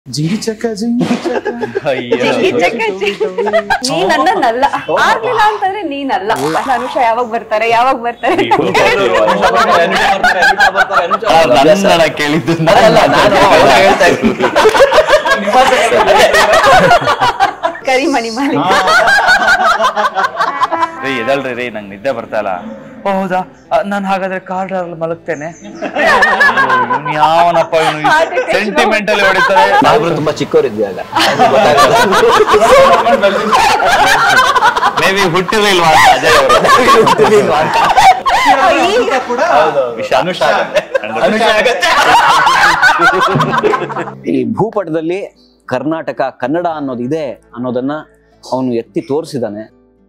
ಜಿಂಗಿ ಚಕ್ಕ ಜಿಂಗಿ ಚಕ್ಕ ಜಿಂಗಿ ಚಕ್ಕ ಜಿಂಗಿ. ನೀನನ್ನಲ್ಲ ಆಗ್ಲಿಲ್ಲ ಅಂತಂದ್ರೆ ನೀನಲ್ಲ ಅನುಷ ಯಾವಾಗ ಬರ್ತಾರೆ ಯಾವಾಗ ಬರ್ತಾರೆ ನನ್ನ ಕೇಳಿದ್ದು ಅಲ್ಲ ನಾನು ಅವ್ರು ಹೇಳ್ತಾ ಇದ್ದೀನಿ ಕರಿ ಮಣಿ ಮಾಲೀಕ ರೀ ಎದಳ್ರಿ ರೀ ನಂಗೆ ನಿದ್ದೆ ಬರ್ತಾ ಇಲ್ಲ ಓ, ಹೌದಾ ನಾನು ಹಾಗಾದ್ರೆ ಕಾರ್ ಅಲ್ಲಿ ಮಲಗ್ತೇನೆ ಇವ್ನು ಯಾವನಪ್ಪ Heart attack ಸೆಂಟಿಮೆಂಟಲ್ಲಿ ಹೊಡಿತಾರೆ ನಾವಿಬ್ರು ತುಂಬಾ ಚಿಕ್ಕವರಿದ್ವಿ ಆಗ ಮೇ ಬಿ ಹುಟ್ಟಿರ್ಲಿಲ್ವಾ ಅಜಯ್ ಅವರು ಈಗ ಕೂಡ ವಿಷ ಅನುಷ ಆಗತ್ತೆ. ಈ ಭೂಪಟದಲ್ಲಿ ಕರ್ನಾಟಕ ಕನ್ನಡ ಅನ್ನೋದು ಇದೆ ಅನ್ನೋದನ್ನ ಅವನು ಎತ್ತಿ ತೋರಿಸಿದಾನೆ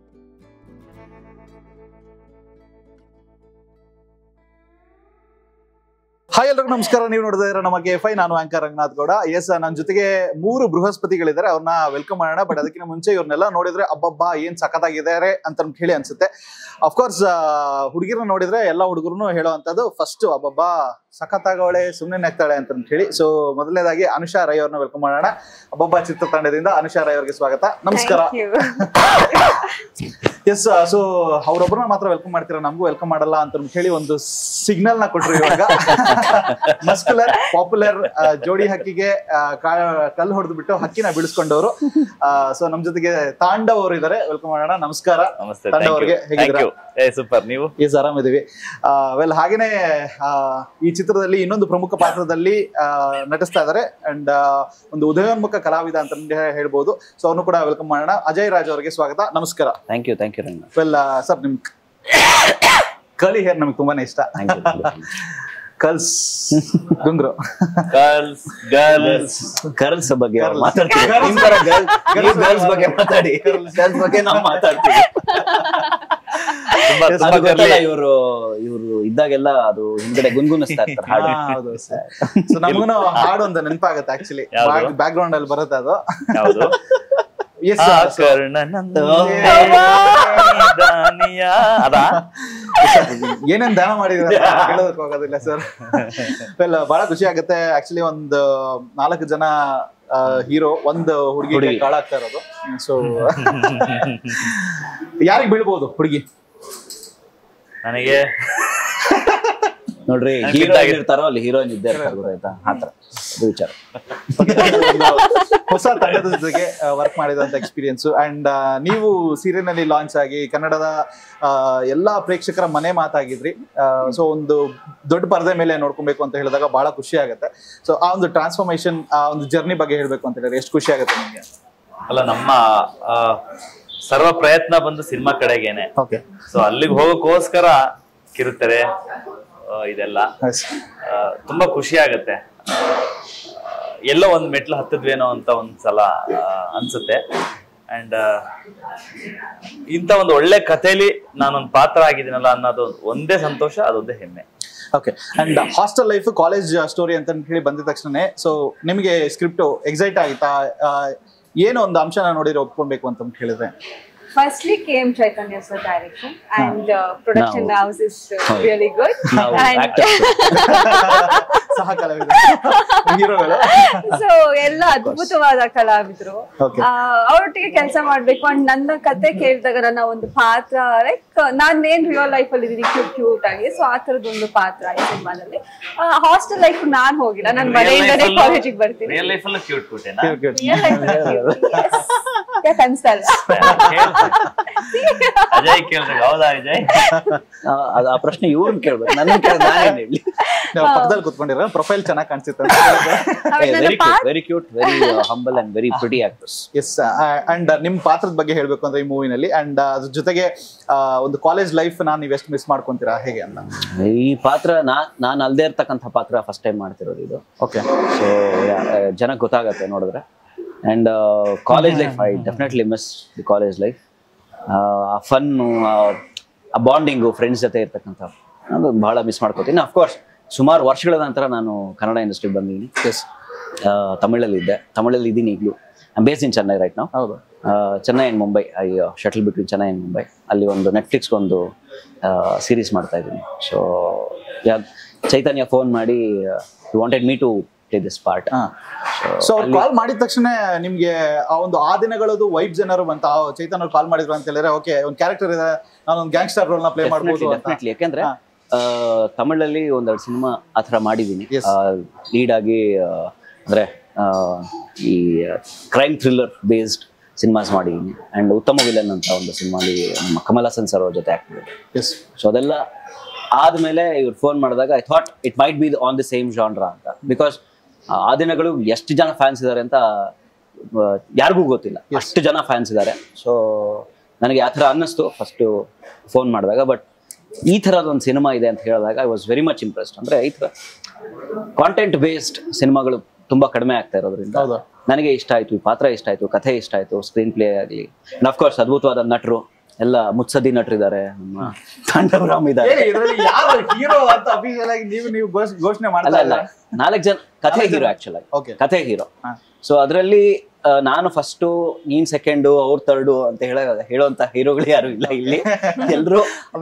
ಹಾಯ್ ಎಲ್ರಿಗೂ ನಮಸ್ಕಾರ ನೀವು ನೋಡಿದ್ರೆ ನಮಗೆ ಎಫ್ ಐ ನಾನು ಆಂಕರ್ ರಂಗನಾಥ್ ಗೌಡ ಎಸ್ ನನ್ನ ಜೊತೆಗೆ ಮೂರು ಬೃಹಸ್ಪತಿಗಳಿದ್ದಾರೆ ಅವ್ರನ್ನ ವೆಲ್ಕಮ್ ಮಾಡೋಣ ಬಟ್ ಅದಕ್ಕಿಂತ ಮುಂಚೆ ಇವ್ರನ್ನೆಲ್ಲ ನೋಡಿದ್ರೆ ಅಬ್ಬಬ್ಬಾ ಏನ್ ಸಖತ್ತಾಗಿದ್ದಾರೆ ಅಂತ ಹೇಳಿ ಅನ್ಸುತ್ತೆ ಅಫ್ಕೋರ್ಸ್ ಹುಡುಗಿರನ್ನ ನೋಡಿದ್ರೆ ಎಲ್ಲ ಹುಡುಗರು ಹೇಳೋವಂಥದ್ದು ಫಸ್ಟ್ ಅಬ್ಬಬ್ಬಾ ಸಖತ್ತಾಗವಳೆ ಸುಮ್ಮನೆ ನೆಗ್ತಾಳೆ ಅಂತ ಹೇಳಿ ಸೊ ಮೊದಲನೇದಾಗಿ ಅನುಷಾ ರೈ ಅವ್ರನ್ನ ವೆಲ್ಕಮ್ ಮಾಡೋಣ ಅಬ್ಬಬ್ಬಾ ಚಿತ್ರತಂಡದಿಂದ ಅನುಷಾ ರೈ ಅವ್ರಿಗೆ ಸ್ವಾಗತ ನಮಸ್ಕಾರ Thank you. ಎಸ್ ಸೊ ಅವ್ರೊಬ್ಬರನ್ನ ಮಾತ್ರ ವೆಲ್ಕಮ್ ಮಾಡ್ತೀರಾ ನಮಗೂ ವೆಲ್ಕಮ್ ಮಾಡಲ್ಲ ಅಂತ ಹೇಳಿ ಒಂದು ಸಿಗ್ನಲ್ ನ ಕೊಟ್ರು ಇವಾಗ ಮಸ್ಕುಲರ್ ಪಾಪ್ಯುಲರ್ ಜೋಡಿ ಹಕ್ಕಿಗೆ ಆ, ಕಾ- ಕಲ್ಲು ಹೊಡೆದು ಬಿಟ್ಟು ಹಕ್ಕಿನ ಬಿಡಿಸ್ಕೊಂಡವರು ಸೊ ನಮ್ ಜೊತೆಗೆ ತಾಂಡವ್ ಅವರು ಇದಾರೆ ವೆಲ್ಕಮ್ ಮಾಡೋಣ ನಮಸ್ಕಾರ ನಮಸ್ತೆ ತಂಡ ಥ್ಯಾಂಕ್ ಯು ಅವ್ರಿಗೆ ಥ್ಯಾಂಕ್ ಹೇಗಿದ್ದೀರಾ? ಯು ಏ ಸೂಪರ್ ನೀವು ಎಸ್ ಆರಾಮಿದೀವಿ ವೆಲ್ ಹಾಗೇನೆ ಆ, ಈ ಚಿತ್ರದಲ್ಲಿ ಇನ್ನೊಂದು ಪ್ರಮುಖ ಪಾತ್ರದಲ್ಲಿ ಆ, ನಟಿಸ್ತಾ ಇದ್ದಾರೆ ಅಂಡ್ ಒಂದು ಉದಯೋನ್ಮುಖ ಕಲಾವಿದ ಅಂತ ಹೇಳ್ಬೋದು ಸೊ ಅವನು ಕೂಡ ವೆಲ್ಕಮ್ ಮಾಡೋಣ ಅಜಯ್ ರಾಜ್ ಅವರಿಗೆ ಸ್ವಾಗತ ನಮಸ್ಕಾರ thank you thank you Ranga well sir ನಿಮ್ ಕಲಿ ಹೇರ್ ನಮಗೆ ತುಂಬಾನೇ ಇಷ್ಟ ಥ್ಯಾಂಕ್ ಯು ಕಲ್ಸ್ ಗುಂಗ್ರು ಗರ್ಲ್ಸ್ ಗರ್ಲ್ಸ್ ಗರ್ಲ್ಸ್ ಬಗ್ಗೆ ಅವ್ರು Girls. ಮಾತಾಡ್ತೀವಿ Girls. ನಿಮ್ ತರ girls- Girls ನೀವು girls ಬಗ್ಗೆ ಮಾತಾಡಿ ಗರ್ಲ್ಸ್ ಬಗ್ಗೆ ನಾವು ಮಾತಾಡ್ತೀವಿ ತುಂಬಾ Yes, ತುಂಬಾ ಅದು ಗೊತ್ತಲ್ಲ girly. ಇವರು ಇವರು ಇದ್ದಾಗೆಲ್ಲ ಅದು ಹಿಂದ್ಗಡೆ ಗುನ್ಗುನಿಸ್ತಾ ಇರ್ತಾರೆ ಹಾಡು ಹೌದು ಸೊ ನಮಗೂ ಹಾಡು ಒಂದು ನೆನಪಾಗತ್ತೆ ಆಕ್ಚುಲಿ ಯಾವ್ದು? ಬ್ಯಾಕ್ ಗ್ರೌಂಡ್ ಅಲ್ಲಿ ಬರುತ್ತೆ ಅದು ಯಾವುದು ಎಸ್ ಆ ಕರ್ಣನಂದೇ ದಾನಿಯ ಅದಾ ಏನೇನ್ ದಾನ ಮಾಡಿದ್ರೆ ಹೇಳೋದಕ್ಕೆ ಹೋಗೋದಿಲ್ಲ ಸರ್ ವೆಲ್ ಬಹಳ ಖುಷಿ ಆಗುತ್ತೆ ಆಕ್ಚುಲಿ ಒಂದು ನಾಲ್ಕು ಜನ ಹೀರೋ ಒಂದು ಹುಡುಗಿ ಹುಡುಗಿ. ಕಾಳಾಗ್ತಾ ಇರೋದು ಸೊ ಯಾರಿಗ್ ಬೀಳ್ಬೋದು ಹುಡುಗಿ ನನಗೆ ನೋಡ್ರಿ ನಾನ್ ಹೀರೋ fit ಆಗಿ- ಇರ್ತಾರೋ ಅಲ್ಲಿ ಹೀರೋಯಿನ್ ಇದ್ದೇ ಇರ್ತಾರೆ ಗೊತ್ತಾಯ್ತಾ ಆತರ ಅದು ವಿಚಾರ ಒಂದು ಹೊಸ ತಂಡದ ಜೊತೆಗೆ ವರ್ಕ್ ಮಾಡಿದಂತ ಎಕ್ಸ್ಪೀರಿಯನ್ಸ್ ಅಂಡ್ ನೀವು ಸೀರಿಯಲ್ ನಲ್ಲಿ ಲಾಂಚ್ ಆಗಿ ಕನ್ನಡದ ಆ, ಎಲ್ಲಾ ಪ್ರೇಕ್ಷಕರ ಮನೆ ಮಾತಾಗಿದ್ರಿ ಸೊ ಒಂದು ದೊಡ್ಡ ಪರದೆ ಮೇಲೆ ನೋಡ್ಕೊಬೇಕು ಅಂತ ಹೇಳಿದಾಗ ಬಹಳ ಖುಷಿ ಆಗುತ್ತೆ ಸೊ ಆ ಒಂದು ಟ್ರಾನ್ಸ್ಫಾರ್ಮೇಶನ್ ಆ ಒಂದು ಜರ್ನಿ ಬಗ್ಗೆ ಹೇಳ್ಬೇಕು ಅಂತ ಹೇಳಿದ್ರೆ ಎಷ್ಟು ಖುಷಿ ಆಗುತ್ತೆ ನಿಮಗೆ ಅಲ್ಲ ನಮ್ಮ ಆ, ಸರ್ವ ಪ್ರಯತ್ನ ಬಂದು ಸಿನಿಮಾ ಕಡೆಗೇನೆ ಓಕೆ ಸೊ ಅಲ್ಲಿಗೆ ಹೋಗೋಕ್ಕೋಸ್ಕರ ಕಿರುತೆರೆ ಆ, ಇದೆಲ್ಲ ಆ, ತುಂಬಾ ಖುಷಿ ಆಗತ್ತೆ ಆ, ಎಲ್ಲೋ ಒಂದ್ ಮೆಟ್ಲು ಹತ್ತದ್ವೇನೋ ಅಂತ ಒಂದ್ ಸಲ ಆ, ಅನ್ಸುತ್ತೆ ಅಂಡ್ ಇಂಥ ಒಂದು ಒಳ್ಳೆ ಕಥೆಲಿ ನಾನೊಂದು ಪಾತ್ರ ಆಗಿದ್ದೀನಲ್ಲ ಅನ್ನೋದು ಒಂದೇ ಸಂತೋಷ ಅದೊಂದೇ ಹೆಮ್ಮೆ okay and hostel life college story ಅಂತ ಹೇಳಿ ಬಂದಿದ ತಕ್ಷಣ ಸೊ ನಿಮಗೆ ಸ್ಕ್ರಿಪ್ಟ್ ಎಕ್ಸೈಟ್ ಆಗಿತ್ತಾ ಆ, ಏನೋ ಒಂದು ಅಂಶನ ನೋಡಿದ್ರೆ ಒಪ್ಕೊಬೇಕು ಅಂತ ಹೇಳಿದ್ರೆ Firstly came Chaitanya sir direction and uh, production Now- house is uh, really good. ನಾವು And actors. ಸಹ ಕಲಾವಿದ ಹೀರೋಗಳು ಸೊ ಎಲ್ಲ ಅದ್ಭುತವಾದ ಕಲಾವಿದ್ರು Okay. ಆ, ಅವ್ರೊಟ್ಟಿಗೆ ಕೆಲಸ ಮಾಡ್ಬೇಕು ಅಂಡ್ ನನ್ನ ಕತೆ ಕೇಳಿದಾಗ ನನ್ನ ಒಂದು ಪಾತ್ರ ಲೈಕ್ ನಾನ್ ಏನ್ ರಿಯಲ್ ಲೈಫ್ ಅಲ್ಲಿ ಇದೀನಿ ಕ್ಯೂಟ್ ಕ್ಯೂಟ್ ಆಗಿ ಸೊ ಆ ತರದ್ ಒಂದು ಪಾತ್ರ ಈ ಸಿನಿಮಾದಲ್ಲಿ ಹಾಸ್ಟೆಲ್ ಲೈಫ್ ನಾನ್ ಹೋಗಿಲ್ಲ ನಾನು ಮನೆಯಿಂದನೇ ಕಾಲೇಜಿಗೆ ಬರ್ತೀನಿ ರಿಯಲ್ ಲೈಫ್ ಅಲ್ಲೂ ಕ್ಯೂಟ್ ಕ್ಯೂಟೇನಾ Cute, cute. Real life ಅಲ್ಲಿ cute, yes. ಯಾಕೆ ಅನ್ಸ್ತಾ ಇಲ್ಲ ಅಜಯ್ ಕೇಳಿದಾಗ ಹೌದಾ ಅಜಯ್ ಆ, ಅದು ಆ ಪ್ರಶ್ನೆ ಇವ್ರನ್ನ ಕೇಳ್ಬೇಕು ನನ್ನ ಕೇಳಿದ್ರೆ ನಾನೇನ್ ಹೇಳಿ ನಾವು ಪಕ್ಕದಲ್ಲಿ ಕುತ್ಕೊಂಡಿರೋ ಪ್ರೊಫೈಲ್ ಚೆನ್ನಾಗಿ ಕಾಣಿಸುತ್ತೆ ಅಂತ ಆಮೇಲೆ ನನ್ನ ವೆರಿ ಕ್ಯೂಟ್ ಪಾತ್ರ very cute very humble and very pretty actors yes and ನಿಮ್ ಪಾತ್ರದ ಬಗ್ಗೆ ಹೇಳ್ಬೇಕು ಅಂದ್ರೆ ಈ ಮೂವಿನಲ್ಲಿ ಅಂಡ್ ಅದ್ರ ಜೊತೆಗೆ ಆ, ಒಂದು ಕಾಲೇಜ್ ಲೈಫ್ ನಾನು ನೀವು ಎಷ್ಟು ಮಿಸ್ ಮಾಡ್ಕೊಂತೀರಾ ಹೇಗೆ ಅಂತ ಈ ಪಾತ್ರ ನಾ ನಾನು ಅಲ್ದೇ ಇರ್ತಕ್ಕಂಥ ಪಾತ್ರ ಫಸ್ಟ್ ಟೈಮ್ ಮಾಡ್ತಿರೋದು ಇದು ಓಕೆ ಸೊ ಜನಕ್ಕೆ ಗೊತ್ತಾಗತ್ತೆ ನೋಡಿದ್ರೆ and college life I definitely miss the college life ಆ ಫನ್ನು ಆ ಬಾಂಡಿಂಗು ಫ್ರೆಂಡ್ಸ್ ಜೊತೆ ಇರ್ತಕ್ಕಂಥ ಅದು ಬಹಳ ಮಿಸ್ ಮಾಡ್ಕೋತೀನಿ ಅಫ್ಕೋರ್ಸ್ ಸುಮಾರು ವರ್ಷಗಳ ನಂತರ ನಾನು ಕನ್ನಡ ಇಂಡಸ್ಟ್ರಿಗೆ ಬಂದಿದ್ದೀನಿ ಎಸ್ ತಮಿಳಲ್ಲಿ ಇದ್ದೆ ತಮಿಳಲ್ಲಿ ಇದ್ದೀನಿ ಈಗಲೂ ಬೇಸ್ ಇನ್ ಚೆನ್ನೈ ರೈಟ್ ನಾವು ಹೌದು Chennai and Mumbai I shuttle between Chennai and Mumbai ಅಲ್ಲಿ ಒಂದು ನೆಟ್ಫ್ಲಿಕ್ಸ್ ಒಂದು ಸೀರೀಸ್ ಮಾಡ್ತಾ ಇದ್ದೀನಿ ಸೊ ಯಾ ಚೈತನ್ಯ ಫೋನ್ ಮಾಡಿ you wanted me to play this part so ಅವ್ರು ಕಾಲ್ ಮಾಡಿದ ತಕ್ಷಣ ನಿಮ್ಗೆ ಆ ಒಂದು ಆ ದಿನಗಳದು ವೈಬ್ಸ್ ಏನಾರು ಬಂತ ಆ ಚೈತನ್ ಅವ್ರು ಕಾಲ್ ಮಾಡಿದ್ರು ಅಂತ ಹೇಳಿದ್ರೆ ಓಕೆ ಒಂದು ಕ್ಯಾರೆಕ್ಟರ್ ಇದೆ ನಾನು ಒಂದು ಗ್ಯಾಂಗ್ಸ್ಟರ್ ರೋಲ್ ನ ಪ್ಲೇ ಮಾಡ್ಬೋದು ಅಂತ ಡೆಫಿನೆಟ್ಲಿ ಯಾಕೆಂದ್ರೆ ಆ, ತಮಿಳಲ್ಲಿ ಒಂದೆರಡು ಸಿನಿಮಾ ಆ ಥರ ಮಾಡಿದ್ದೀನಿ Yes. ಲೀಡ್ ಆಗಿ ಆ, ಅಂದ್ರೆ ಆ, ಈ ಕ್ರೈಮ್ ಥ್ರಿಲ್ಲರ್ ಬೇಸ್ಡ್ ಸಿನಿಮಾಸ್ ಮಾಡಿದ್ದೀನಿ ಅಂಡ್ ಉತ್ತಮ ವಿಲನ್ ಅಂತ ಒಂದು ಸಿನಿಮಾಲಿ ನಮ್ಮ ಕಮಲ್ ಹಾಸನ್ ಸರ್ ಅವ್ರ ಜೊತೆ ಆಗ್ತಿದೆ ಎಸ್ ಸೊ ಅದೆಲ್ಲ ಆದ್ಮೇಲೆ ಇವ್ರು ಫೋನ್ ಮಾಡಿದಾಗ I thought it might be on the same genre ಅಂತ ಬಿಕಾಸ್ ಆ ದಿನಗಳು ಎಷ್ಟು ಜನ ಫ್ಯಾನ್ಸ್ ಇದ್ದಾರೆ ಅಂತ ಆ, ಯಾರಿಗೂ ಗೊತ್ತಿಲ್ಲ ಅಷ್ಟು ಜನ ಫ್ಯಾನ್ಸ್ ಇದ್ದಾರೆ ಸೊ ನನಗೆ ಆ ಥರ ಅನ್ನಿಸ್ತು ಫಸ್ಟು ಫೋನ್ ಮಾಡಿದಾಗ ಬಟ್ ಈ ಥರದ ಒಂದು ಸಿನಿಮಾ ಇದೆ ಅಂತ ಹೇಳಿದಾಗ I was very much impressed ಅಂದ್ರೆ ಈ ಥರ ಕಾಂಟೆಂಟ್ ಬೇಸ್ಡ್ ಸಿನಿಮಾಗಳು ತುಂಬಾ ಕಡಿಮೆ ಆಗ್ತಾ ಇರೋದ್ರಿಂದ ಹೌದು. ನನಗೆ ಇಷ್ಟ ಆಯ್ತು ಈ ಪಾತ್ರ ಇಷ್ಟ ಆಯ್ತು ಕಥೆ ಇಷ್ಟ ಆಯ್ತು ಸ್ಕ್ರೀನ್ ಪ್ಲೇ ಆಗಲಿ ಅಫ್ಕೋರ್ಸ್ ಅದ್ಭುತವಾದ ನಟರು ಎಲ್ಲ ಮುತ್ಸದ್ದಿ ನಟರಿದ್ದಾರೆ ನಮ್ಮ ತಾಂಡವರಾಮ್ ಇದ್ದಾರೆ ಇದರಲ್ಲಿ ಯಾರು ಹೀರೋ ಅಂತ ಅಫಿಷಿಯಲ್ ಆಗಿ ನೀವು ನೀವು ಘೋಷ್- ಘೋಷಣೆ ಅಲ್ಲ ಮಾಡ್ತಾ ಅಲ್ಲ ಇಲ್ಲ ನಾಲ್ಕು ಜನ ಕಥೆ ಹೀರೋ ಆಕ್ಚುಲ್ ಆಗಿ Okay. ಕಥೆ ಹೀರೋ ಹಾ. ಸೊ ಅದರಲ್ಲಿ ನಾನು ಫಸ್ಟ್ ನೀನ್ ಸೆಕೆಂಡು ಅವ್ರ ತರ್ಡು ಅಂತ ಹೇಳ ಹೇಳುವಂತ ಹೀರೋಗಳು ಯಾರು ಇಲ್ಲ ಇಲ್ಲಿ ಎಲ್ರು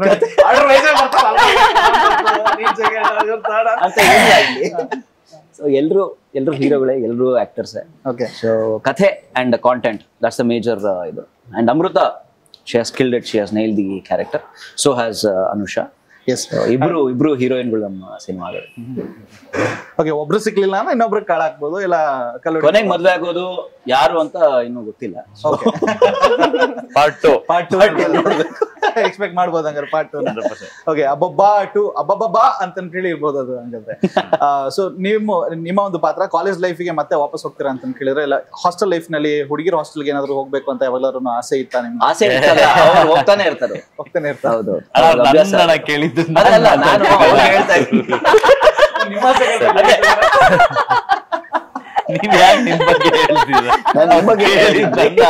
ಅಂತ ಇಲ್ಲ ಇಲ್ಲಿ ಸೊ ಎಲ್ರು ಎಲ್ರು ಹೀರೋಗಳೇ ಎಲ್ರು ಆಕ್ಟರ್ಸೇ ಓಕೆ ಸೊ ಕಥೆ and content that's the major ಇದು and Amrutha she has killed it she has nailed the character so has Anusha yes So, ಇಬ್ರು ಇಬ್ರು ಹೀರೋಯಿನ್ಗಳು ನಮ್ಮ ಸಿನಿಮಾದಲ್ಲಿ ಓಕೆ ಒಬ್ರು ಸಿಕ್ಲಿಲ್ಲ ಅಂದ್ರೆ ಇನ್ನೊಬ್ರು ಕಾಳ ಹಾಕ್ಬೋದು ಇಲ್ಲ ಕಲ್ಲು ಕೊನೆಗೆ ಮದ್ವೆ ಆಗೋದು ಯಾರು ಅಂತ ಇನ್ನೂ ಗೊತ್ತಿಲ್ಲ So, part two part two expect ಮಾಡ್ಬೋದು ಹಂಗಾರೆ ಪಾರ್ಟ್ ಟು ಓಕೆ ಅಬ್ಬಬ್ಬಾ ಟು ಅಬ್ಬಬ್ಬಾ ಅಂತ ಹೇಳಿ ಇರ್ಬೋದು ಅದು ಹಂಗಂದ್ರೆ ಸೊ ನಿಮ್ಮ ನಿಮ್ಮ ಒಂದು ಪಾತ್ರ ಕಾಲೇಜ್ ಲೈಫಿಗೆ ಮತ್ತೆ ವಾಪಸ್ ಹೋಗ್ತೀರಾ ಅಂತ ಕೇಳಿದ್ರೆ ಇಲ್ಲ ಹಾಸ್ಟೆಲ್ ಲೈಫ್ ನಲ್ಲಿ ಹುಡುಗಿರ ಹಾಸ್ಟೆಲ್ಗೆ ಏನಾದ್ರು ಹೋಗ್ಬೇಕು ಅಂತ ಯಾವಾಗ್ಲಾರು ಆಸೆ ಇತ್ತಾ ನಿಮ್ಗೆ ಆಸೆ ಇರ್ತಲ್ಲ ಅವ್ರು ಹೋಗ್ತಾನೆ ಇರ್ತಾರೆ ಹೋಗ್ತಾನೆ ಇರ್ತಾ ಹೌದು ನನ್ನ ಕೇಳಿದ್ದು ಅದಲ್ಲ ನಾನು ಅವ್ರು ಹೇಳ್ತಾ ಇದ್ದೀನಿ ನಿಮ್ಮ ಆಸೆಗಳು ಅದೇ. ನೀವ್ ಯಾಕೆ ನಿಮ್ ಬಗ್ಗೆ ಹೇಳ್ತಿದ್ದೀರಾ? ನಾನು ನಿಮ್ ಬಗ್ಗೆ ಹೇಳಿದ್ದಲ್ಲ.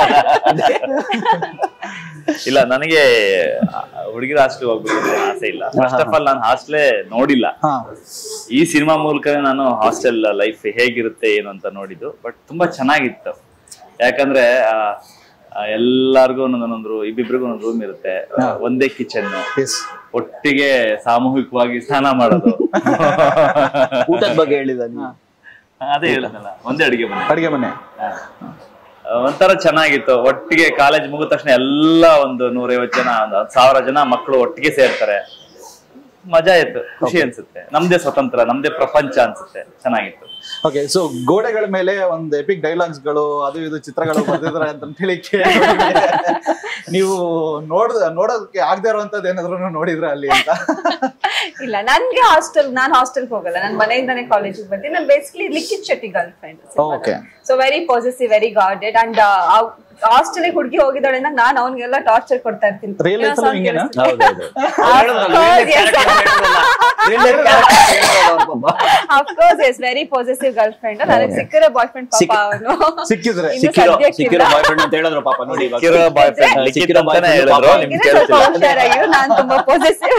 ಇಲ್ಲ ನನಗೆ ಹುಡುಗಿರ ಹಾಸ್ಟೆಲ್ ಹೋಗ್ಬೇಕು ಅಂತ ಆಸೆ ಇಲ್ಲ ಫಸ್ಟ್ ಆಫ್ ಆಲ್ ನಾನು ಹಾಸ್ಟೆಲೇ ನೋಡಿಲ್ಲ ಹಾ ಈ ಸಿನಿಮಾ ಮೂಲಕನೇ ನಾನು ಹಾಸ್ಟೆಲ್ ಲೈಫ್ ಹೇಗಿರುತ್ತೆ ಏನು ಅಂತ ನೋಡಿದ್ದು ಬಟ್ ತುಂಬಾ ಚೆನ್ನಾಗಿತ್ತು ಯಾಕಂದ್ರೆ ಆ, ಆ, ಎಲ್ಲಾರ್ಗು ಒಂದೊಂದು ಇಬ್ಬಿಬ್ರಿಗೂ ಒಂದೊಂದು ರೂಮ್ ಇರುತ್ತೆ ಆ, ಒಂದೇ ಕಿಚನ್ ಎಸ್ ಒಟ್ಟಿಗೆ ಸಾಮೂಹಿಕವಾಗಿ ಸ್ನಾನ ಮಾಡೋದು ಊಟದ ಬಗ್ಗೆ ಹೇಳಿದ ನೀವು ಅದೇ ಹೇಳಿದ್ನಲ್ಲ ಒಂದೇ ಅಡಿಗೆ ಮನೆ ಅಡಿಗೆ ಮನೆ ಆ, ಒಂಥರ ಚೆನ್ನಾಗಿತ್ತು ಒಟ್ಟಿಗೆ ಕಾಲೇಜ್ ಮುಗಿದ ತಕ್ಷಣ ಎಲ್ಲ ಒಂದು ನೂರೈವತ್ತು ಜನ ಒಂದು ಹತ್ತು ಸಾವಿರ ಜನ ಮಕ್ಕಳು ಒಟ್ಟಿಗೆ ಸೇರ್ತಾರೆ ಮಜಾ ಇತ್ತು ಖುಷಿ ಅನ್ಸುತ್ತೆ ನಮ್ದೇ ಸ್ವತಂತ್ರ ನಮ್ದೇ ಪ್ರಪಂಚ ಅನ್ಸುತ್ತೆ ಚೆನ್ನಾಗಿತ್ತು ಓಕೆ ಸೊ ಗೋಡೆಗಳ ಮೇಲೆ ಒಂದು ಎಪಿಕ್ ಡೈಲಾಗ್ಸ್ ಗಳು ಅದು ಇದು ಚಿತ್ರಗಳು ಬರ್ದಿದ್ದಾರೆ ಅಂತ ಹೇಳಿ ಕೇಳಿದ್ವಿ. ನೀವು ನೋಡ್ ನೋಡೋದಕ್ಕೆ ಆಗದೆ ಇರುವಂತದ್ದು ಏನಾದ್ರು ನೋಡಿದ್ರ ಅಲ್ಲಿ ಅಂತ ಇಲ್ಲ ನನ್ಗೆ ಹಾಸ್ಟೆಲ್ ನಾನ್ ಹಾಸ್ಟೆಲ್ಗೆ ಹೋಗಲ್ಲ ನಾನು ಮನೆಯಿಂದಾನೇ ಕಾಲೇಜಿಗೆ ಬರ್ತೀನಿ ನಾನು basically Likhith Shetty girlfriend Okay. So very positive very guarded and hostel ಹುಡುಗಿ ಹೋಗಿದ್ದಾಳೆ ಅಂದ್ರೆ ನಾನು ಅವ್ನಿಗೆಲ್ಲ ಟಾರ್ಚರ್ ಕೊಡ್ತಾ ಇರ್ತೀನಿ Real life ಅಲ್ಲೂ ಹಿಂಗೇನಾ? ಹೌದೌದು of course yes very positive girlfriend ನನಗೆ ಸಿಕ್ಕಿರೋ ಬಾಯ್ ಫ್ರೆಂಡ್ ಪಾಪ ಸಿಕ್- ಅವನು ಸಿಕ್ಕಿದ್ರೆ ಇನ್ನು ಸಿಕ್ಕಿರೋ ಸದ್ಯಕ್ಕಿಲ್ಲ. ಸಿಕ್ಕಿರೋ ಬಾಯ್ ಫ್ರೆಂಡ್ ಅಂತ ಹೇಳಿದ್ರು ಪಾಪ ನೋಡಿ ಇವಾಗ. ಸಿಕ್ಕಿರೋ boyfriend, ಸಿಕ್ಕಿರೋ ಲಿಖಿತ್ ಅಂತಾನೆ boyfriend ಹೇಳಿದ್ರು, ಪಾಪ. ನಿಮ್ಗೆ ಇದ್ರೆ ಸ್ವಲ್ಪ ಕೇಳ್ತಿಲ್ಲ. ಹುಷಾರಾಗಿರು ನಾನ್ ತುಂಬಾ ಪಾಸಿಟಿವ್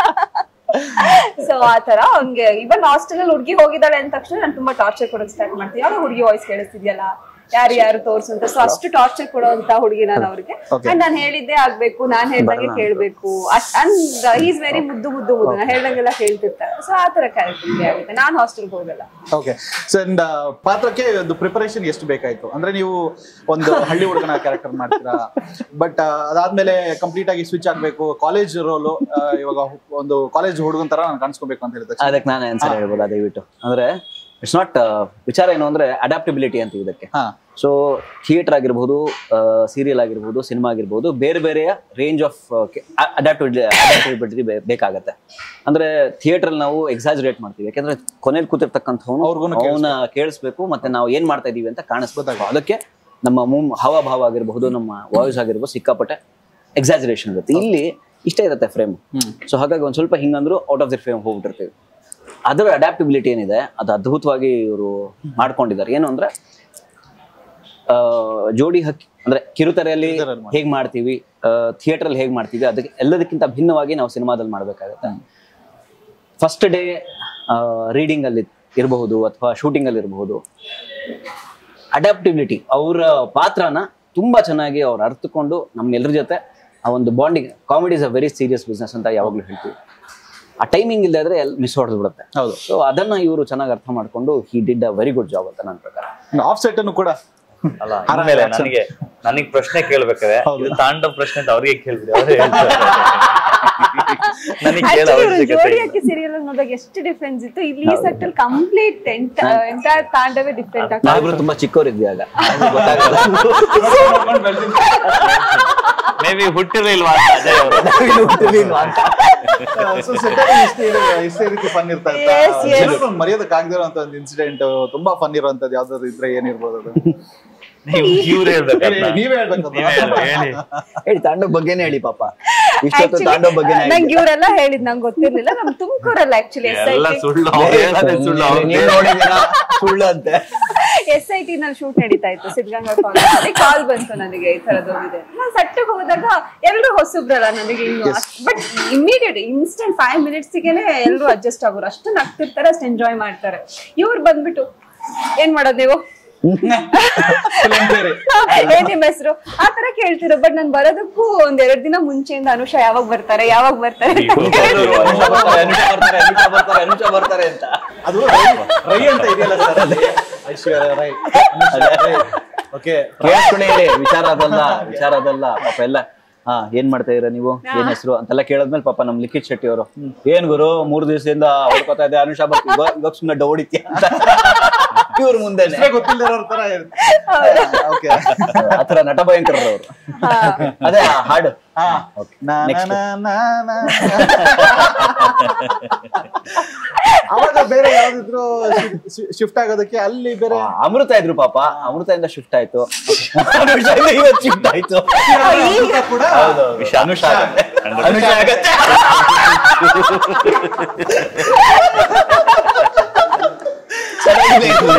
ಸೊ ಆತರ ಅವ್ನ್ಗೆ ಇವನ್ ಹಾಸ್ಟೆಲ್ ಅಲ್ಲಿ ಹುಡುಗಿ ಹೋಗಿದ್ದಾಳೆ ಅಂದ ತಕ್ಷಣ ನಾನು ತುಂಬಾ ಟಾರ್ಚರ್ ಕೊಡೋಕೆ ಸ್ಟಾರ್ಟ್ ಮಾಡ್ತೀನಿ ಯಾರೋ ಹುಡುಗಿ ವಾಯ್ಸ್ ಕೇಳಿಸ್ತಿದ್ಯಲ್ಲ ಯಾರು ಯಾರು ತೋರ್ಸು ಅಂತ ಸೊ ಅಷ್ಟು ಟಾರ್ಚರ್ ಕೊಡೋಂತ ಹುಡುಗಿ ನಾನು ಅವ್ರಿಗೆ Okay. ಅಂಡ್ ನಾನು ಹೇಳಿದ್ದೆ ಆಗ್ಬೇಕು ನಾನ್ ಹೇಳ್ದಂಗೆ ಕೇಳ್ಬೇಕು ಅಂಡ್ ಈಸ್ ವೆರಿ ಮುದ್ದು ಮುದ್ದು ಮುದ್ದು ನಾನು ಹೇಳ್ದಂಗೆಲ್ಲ ಕೇಳ್ತಿರ್ತಾರೆ ಸೊ ಆತರ ಕ್ಯಾರೆಕ್ಟರ್ ಆಗುತ್ತೆ ನಾನ್ ಹಾಸ್ಟೆಲ್ಗೆ ಹೋಗಲ್ಲ ಓಕೆ ಸೊ ಅಂಡ್ ಪಾತ್ರಕ್ಕೆ ಒಂದು ಪ್ರಿಪರೇಷನ್ ಎಷ್ಟು ಬೇಕಾಯ್ತು ಅಂದ್ರೆ ನೀವು ಒಂದು ಹಳ್ಳಿ ಹುಡುಗನ ಕ್ಯಾರೆಕ್ಟರ್ ಮಾಡ್ತೀರಾ ಬಟ್ ಅದಾದ್ಮೇಲೆ ಕಂಪ್ಲೀಟ್ ಆಗಿ ಸ್ವಿಚ್ ಆಗ್ಬೇಕು ಕಾಲೇಜ್ ರೋಲು ಇವಾಗ ಒಂದು ಕಾಲೇಜ್ ಹುಡುಗನ್ ತರ ನಾನು ಕಾಣಿಸ್ಕೋಬೇಕು ಅಂತ ಹೇಳಿದ ಅದಕ್ಕೆ ನಾನು ಆನ್ಸರ್ ಹೇಳ್ಬೋದಾ ದಯವಿಟ್ಟು ಅಂದ್ರೆ ಇಟ್ಸ್ ನಾಟ್ ವಿಚಾರ ಏನು ಅಂದ್ರೆ ಅಡಾಪ್ಟಿಬಿಲಿಟಿ ಅಂತ ಇದಕ್ಕೆ ಹಾ ಸೊ ಥಿಯೇಟರ್ ಆಗಿರ್ಬೋದು ಸೀರಿಯಲ್ ಆಗಿರ್ಬೋದು ಸಿನಿಮಾ ಆಗಿರ್ಬೋದು ಬೇರೆ ಬೇರೆಯ ರೇಂಜ್ ಆಫ್ ಅಡಾಪ್ಟಿಬಿಲಿಟಿ ಅಡಾಪ್ಟಿಬಿಲಿಟಿ ಬೇಕಾಗತ್ತೆ ಅಂದ್ರೆ ಥಿಯೇಟರ್ ನಾವು ಎಕ್ಸಾಜರೇಟ್ ಮಾಡ್ತೀವಿ ಯಾಕಂದ್ರೆ ಕೊನೆಯಲ್ಲಿ ಕೂತಿರ್ತಕ್ಕಂಥವ್ನು ಅವ್ರಿಗೂನು ಅವನ ಕೇಳಿಸ್ಬೇಕು ಮತ್ತೆ ನಾವು ಏನ್ ಮಾಡ್ತಾ ಇದೀವಿ ಅಂತ ಕಾಣಿಸ್ಬೇಕು ಅದಕ್ಕೆ ನಮ್ಮ ಮುಮ್ ಹಾವಭಾವ ಆಗಿರಬಹುದು ನಮ್ಮ ವಾಯ್ಸ್ ಆಗಿರ್ಬೋದು ಸಿಕ್ಕಾಪಟ್ಟೆ ಎಕ್ಸಾಜರೇಷನ್ ಇರುತ್ತೆ ಇಲ್ಲಿ ಇಷ್ಟೇ ಇರುತ್ತೆ ಫ್ರೇಮ್ ಸೊ ಹಾಗಾಗಿ ಒಂದ್ ಸ್ವಲ್ಪ ಹಿಂಗಂದ್ರು ಔಟ್ ಆಫ್ ದಿ ಫ್ರೇಮ್ ಹೋಗ್ಬಿಟ್ಟಿರ್ತೀವಿ ಅದರ ಅಡ್ಯಾಪ್ಟಿಬಿಲಿಟಿ ಏನಿದೆ ಅದು ಅದ್ಭುತವಾಗಿ ಇವರು ಮಾಡ್ಕೊಂಡಿದ್ದಾರೆ ಏನು ಅಂದ್ರೆ ಆ, ಜೋಡಿ ಹಕ್ಕಿ ಅಂದ್ರೆ ಕಿರುತೆರೆಯಲ್ಲಿ ಕಿರುತೆರೆಯಲ್ಲಿ ಮಾಡ್ತೀವಿ. ಹೇಗ್ ಮಾಡ್ತೀವಿ ಥಿಯೇಟರ್ ಅಲ್ಲಿ ಹೇಗ್ ಮಾಡ್ತೀವಿ ಅದಕ್ಕೆ ಎಲ್ಲದಕ್ಕಿಂತ ಭಿನ್ನವಾಗಿ ನಾವು ಸಿನಿಮಾದಲ್ಲಿ ಮಾಡ್ಬೇಕಾಗತ್ತೆ ಫಸ್ಟ್ ಡೇ ರೀಡಿಂಗ್ ಅಲ್ಲಿ ಇರಬಹುದು ಅಥವಾ ಶೂಟಿಂಗ್ ಅಲ್ಲಿ ಇರಬಹುದು ಅಡಾಪ್ಟಿಬಿಲಿಟಿ ಅವರ ಪಾತ್ರನ ತುಂಬಾ ಚೆನ್ನಾಗಿ ಅವ್ರು ಅರ್ಥಕೊಂಡು ನಮ್ಗೆಲ್ಲರ ಜೊತೆ ಆ ಒಂದು bonding comedy is a very serious business ಅಂತ ಯಾವಾಗ್ಲೂ ಹೇಳ್ತೀವಿ ಆ ಟೈಮಿಂಗ್ ಇಲ್ಲದೆ ಇದ್ರೆ ಮಿಸ್ ಹೊಡೆದು ಬಿಡುತ್ತೆ ಹೌದು ಸೊ ಅದನ್ನ ಇವರು ಚೆನ್ನಾಗಿ ಅರ್ಥ ಮಾಡ್ಕೊಂಡು he did a very good job ಅಂತ ನನ್ನ ಪ್ರಕಾರ ಆಫ್ ಸೆಟ್ ಅನ್ನು ಕೂಡ ಅಲ್ಲ ಆಮೇಲೆ ನನಗೆ ನನಗೆ ಪ್ರಶ್ನೆ ಕೇಳ್ಬೇಕಾದ್ರೆ ಹೌದು. ಇದು ತಾಂಡವ್ ಪ್ರಶ್ನೆ ಅಂತ ಅವ್ರಿಗೆ ಕೇಳ್ಬಿಡಿ ಅವ್ರೇ ಹೇಳ್ತಾರೆ ನನಗೆ ಕೇಳೋ ಆಕ್ಚುಲಿ ಅವಶ್ಯಕತೆ ಜೋಡಿ ಇಲ್ಲ. ಅಕ್ಕಿ ಸೀರಿಯಲ್ ನೋಡಿದಾಗ ಎಷ್ಟು ಡಿಫ್ರೆನ್ಸ್ ಇತ್ತು ಇಲ್ಲಿ ಈ ಸೆಟ್ ಅಲ್ಲಿ ಕಂಪ್ಲೀಟ್ ಎಂಟೈರ್ ತಾಂಡವೇ ಡಿಫ್ರೆಂಟ್ ಆಗ್ತದೆ ನಾವಿಬ್ರು ತುಂಬಾ ಚಿಕ್ಕವರಿದ್ವಿ ಆಗ ಅದು ಗೊತ್ತಾಗಲ್ಲ ಮೇ ಬಿ ಹುಟ್ಟಿರ್ಲಿಲ್ವಾ ಅಂತ ಅಜಯ್ ಅವರು ಸೊ ಸೆಟ್ ಇಷ್ಟೇ ಇಷ್ಟೇ ರೀತಿ ಫನ್ ಇರ್ತಾ Yes, yes. ಇರ್ತಾ ಮರ್ಯಾದಕ್ಕೆ ಆಗದಿರುವಂತ ಒಂದು ಇನ್ಸಿಡೆಂಟ್ ತುಂಬಾ ಫನ್ ಇರುವಂತದ್ದು ಯಾವ್ದಾದ್ರು ಇದ್ರೆ ಏನಿರ್ಬೋದು ಅದು ನೀವು ಇವ್ರು ಹೇಳ್ಬೇಕು ಹೇಳಿ, ನೀವೇ ಹೇಳ್ಬೇಕು ಅದು. ನೀವೇ ಹೇಳಿ, ಹೇಳಿ ಹೇಳಿ ತಾಂಡವ್ ಬಗ್ಗೆನೇ ಹೇಳಿ ಪಾಪ ಇಷ್ಟೊತ್ತು ತಾಂಡವ್ ಬಗ್ಗೆನೇ ನಂಗೆ ಇವರೆಲ್ಲ ಹೇಳಿದ್ ನಂಗೆ ಗೊತ್ತಿರ್ಲಿಲ್ಲ ನಮ್ ತುಮಕೂರಲ್ಲ ಆಕ್ಚುಲಿ ಎಸ್ ಐ ಎಲ್ಲ ಟಿ ಸುಳ್ಳು ಅವ್ರು ಹೇಳೋದೇ ಸುಳ್ಳು ಅವ್ರು ನೀವು ನೋಡಿದ್ದೀರಾ ಸುಳ್ಳು ಅಂತೆ ಎಸ್ ಐ ಟಿ ನಲ್ಲಿ ಶೂಟ್ ನಡೀತಾ ಇತ್ತು ಸಿದ್ಧಗಂಗಾ ಕಾಲೇಜ್ ಅಲ್ಲಿ ಕಾಲ್ ಬಂತು ನನಗೆ ಈ ತರದೊಂದಿದೆ ನಾನು ಸಟ್ಟಿಗೆ ಹೋದಾಗ ಎಲ್ರು ಹೊಸಬ್ರಲ್ಲ ನನಗೆ ಇನ್ನು but immediate instant five minutes ಗೆನೆ ಎಲ್ರು ಅಡ್ಜಸ್ಟ್ ಆಗೋರು ಅಷ್ಟು ನಗ್ತಿರ್ತಾರೆ ಅಷ್ಟು ಎಂಜಾಯ್ ಮಾಡ್ತಾರೆ ಇವ್ರು ಬಂದ್ಬಿಟ್ಟು ಏನ್ ಮಾಡೋದು ನೀವು ಬೇರೆ. ಏನ್ ನಿಮ್ಮ ಹೆಸರು ಆ ತರ ಕೇಳ್ತಿರೋ ಬಟ್ ನಾನ್ ಬರೋದಕ್ಕೂ ಒಂದ್ ಎರಡ್ ದಿನ ಮುಂಚೆಯಿಂದ ಅನುಷಾ ಯಾವಾಗ ಬರ್ತಾರೆ ಯಾವಾಗ ಬರ್ತಾರೆ ಅಂತ ಕೇಳ್ತಿದ್ರು. ಅನುಷ ಬರ್ತಾರೆ ಅನುಷ ಬರ್ತಾರೆ ಅನುಷ ಬರ್ತಾರೆ ಅನುಷ ಬರ್ತಾರೆ ಅಂತ ಅದು ರೈ- ರೈ ಅಂತ ಇದೆಯಲ್ಲ ಸರ್ ಅಲ್ಲಿ ಐಶ್ವರ್ಯ ರೈ ಓಕೆ ಕೇಳಿಸ್ಕೊಂಡೇ ಇರಿ ವಿಚಾರ ಅದಲ್ಲ ವಿಚಾರ ಅದಲ್ಲ ಪಾಪ ಎಲ್ಲ ಹಾ ಏನ್ ಮಾಡ್ತಾ ಇದೀರ ನೀವು ಏನ್ ಹೆಸರು ಅಂತೆಲ್ಲ ಕೇಳದ್ಮೇಲೆ ಪಾಪ ನಮ್ ಲಿಖಿತ್ ಶೆಟ್ಟಿ ಅವರು ಏನ್ ಗುರು ಮೂರ್ ದಿವಸದಿಂದ ಹೊಡ್ಕೋತಾ ಇದೆ ಅನುಷಾ ಬರ್ತಿ ಇವಾಗ ಸುಮ್ನೆ ಡೌಡಿತ್ಯ ಅಂತ ಇವ್ರ ಮುಂದೆನೆ ಗೊತ್ತಿಲ್ಲದಿರೋರ್ ತರ ಓಕೆ ಆತರ ನಟ ಭಯಂಕರ ಅವರು ಅದೇ ಆ ಹಾಡು ಹಾ Okay. ನಾ Next. ನಾ ನಾ ನಾ. ಅವಾಗ ಬೇರೆ ಯಾವ್ದಿದ್ರು ಶಿಫ್ಟ್ ಆಗೋದಕ್ಕೆ ಅಲ್ಲಿ ಬೇರೆ ಆ, ಅಮೃತ ಇದ್ರು ಪಾಪ ಅಮೃತದಿಂದ ಶಿಫ್ಟ್ ಆಯ್ತು ಅನುಷಾಯಿಂದ ಇವತ್ತು ಶಿಫ್ಟ್ ಆಯ್ತು ಅಮೃತ ಕೂಡ ವಿಷ. ಅನುಷ ಆಗತ್ತೆ ಅನುಷ ಆಗತ್ತೆ ಚೆನ್ನಾಗಿದೆ ಇದು.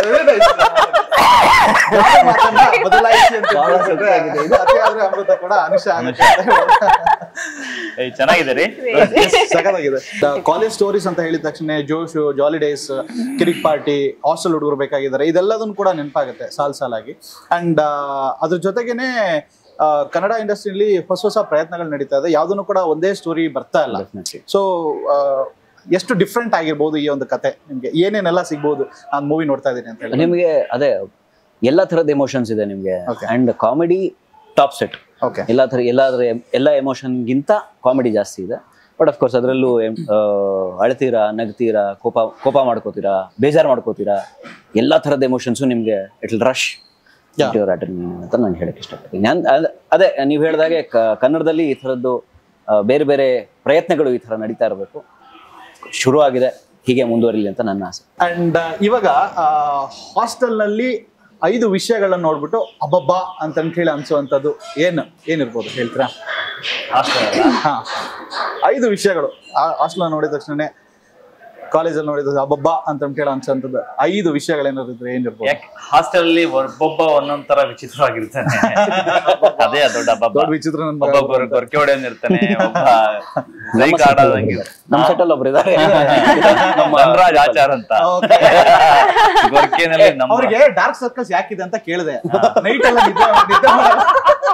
ಯಾವ ಮಾತನ್ನ ಬದಲಾಯಿಸಿ ಅಂತ ಬಹಳ ಹೇಳ್ಬಿಟ್ರೆ ಸಖತ್ತಾಗಿದೆ ಇದು. ಅತಿ ಆದ್ರೆ ಅಮೃತ ಕೂಡ ಅನುಷ ಆಗುತ್ತೆ ಏಯ್, ಚೆನ್ನಾಗಿದೆ ರೀ ಸಖತ್ತಾಗಿದೆ ಕಾಲೇಜ್ ಸ್ಟೋರೀಸ್ ಅಂತ ಹೇಳಿದ ತಕ್ಷಣ josh jolly days Kirik party hostel ಹುಡುಗರು ಬೇಕಾಗಿದ್ದಾರೆ ಇದೆಲ್ಲದನ್ನು ಕೂಡ ನೆನಪಾಗುತ್ತೆ ಸಾಲ್ ಸಾಲಾಗಿ ಅಂಡ್ ಅದ್ರ ಜೊತೆಗೇನೆ ಆ, ಕನ್ನಡ ಇಂಡಸ್ಟ್ರಿಯಲ್ಲಿ ಹೊಸ ಹೊಸ ಪ್ರಯತ್ನಗಳು ನಡೀತಾ ಇದೆ ಯಾವ್ದನ್ನು ಕೂಡ ಒಂದೇ ಸ್ಟೋರಿ ಬರ್ತಾ ಇಲ್ಲ Definitely. ಸೊ ಎಷ್ಟು ಡಿಫ್ರೆಂಟ್ ಆಗಿರ್ಬೋದು ಈ ಒಂದು ಕತೆ ನಿಮ್ಗೆ ಏನೇನೆಲ್ಲ ಸಿಗ್ಬೋದು ನಾನು ಮೂವಿ ನೋಡ್ತಾ ಇದ್ದೀನಿ ಅಂತ ಹೇಳಿ ನಿಮ್ಗೆ ಅದೇ ಎಲ್ಲಾ ತರದ ಎಮೋಷನ್ಸ್ ಇದೆ ನಿಮ್ಗೆ Okay. And comedy top set okay ಎಲ್ಲಾ ತರ ಎಲ್ಲಾದ್ರ ಎಲ್ಲ ಎಮೋಷನ್ಗಿಂತ ಕಾಮಿಡಿ ಜಾಸ್ತಿ ಇದೆ ಬಟ್ ಅಫ್ಕೋರ್ಸ್ ಅದರಲ್ಲೂ ಅಳ್ತೀರಾ ನಗ್ತೀರಾ ಕೋಪ ಕೋಪ ಮಾಡ್ಕೋತೀರಾ ಬೇಜಾರು ಮಾಡ್ಕೋತೀರಾ ಎಲ್ಲಾ ತರದ ಎಮೋಷನ್ಸು ನಿಮ್ಗೆ ಇಟ್ ರಶ್ Yeah. ಅಂತ ನಾನು ಹೇಳಕ್ ಇಷ್ಟಪಡ್ತೀನಿ ನಾನ್ ಅದ್- ಅದೇ ನೀವು ಹೇಳಿದಾಗೆ ಕ- ಕನ್ನಡದಲ್ಲಿ ಈ ಥರದ್ದು ಆ, ಬೇರೆ ಬೇರೆ ಪ್ರಯತ್ನಗಳು ಈ ತರ ನಡೀತಾ ಇರಬೇಕು ಶುರು ಆಗಿದೆ ಹೀಗೆ ಮುಂದುವರಿಲಿ ಅಂತ ನನ್ನ ಆಸೆ ಅಂಡ್ ಇವಾಗ ಹಾಸ್ಟೆಲ್ ನಲ್ಲಿ ಐದು ವಿಷಯಗಳನ್ನ ನೋಡ್ಬಿಟ್ಟು ಅಬ್ಬಬ್ಬಾ ಅಂತ ಹೇಳಿ ಅನ್ಸುವಂಥದ್ದು ಏನು ಏನಿರ್ಬೋದು ಹೇಳ್ತೀರಾ ಹಾ ಐದು ವಿಷಯಗಳು ಹಾಸ್ಟೆಲ್ ನೋಡಿದ ತಕ್ಷಣ ಕಾಲೇಜಲ್ಲಿ ನೋಡಿದ ಅಬ್ಬಬ್ಬಾ ಅಂತ ಹೇಳಿ ಅನ್ಸುವಂಥದ್ದು ಐದು ವಿಷಯಗಳೇನಾದ್ರು ಇದ್ರೆ ಏನಿರ್ಬೋದು ಯಾಕೆ ಹಾಸ್ಟೆಲ್ ಅಲ್ಲಿ ಒಬ್ಬೊಬ್ಬ ಒಂದೊಂದ್ ತರ ವಿಚಿತ್ರವಾಗಿರ್ತಾನೆ ಅದೇ ದೊಡ್ಡ ಹಬ್ಬ ದೊಡ್ಡ ವಿಚಿತ್ರ ನನ್ ಮಗ. ಒಬ್ಬೊಬ್ಬರು ಗೊರಕೆ ಹೊಡೆಯೋನಿರ್ತಾನೆ ಒಬ್ಬ ಲೈಕ್ ಆಡೋದಂಗಿರ್ತಾನೆ ನಮ್ಮ ಸೆಟಲ್ ಒಬ್ರು ಇದ್ದಾರೆ ನಮ್ಮ ಧನರಾಜ್ ಆಚಾರ್ ಅಂತ Okay. ಗೊರಕೆನಲ್ಲಿ ನಮ್ಮ ಅವ್ರಿಗೆ ಡಾರ್ಕ್ ಸರ್ಕಲ್ಸ್ ಯಾಕಿದೆ ಅಂತ ಕೇಳಿದೆ ನೈಟ್ ಎಲ್ಲ ನಿದ್ದೆ ನಿದ್ದೆ ಮಾಡಲ್ಲ.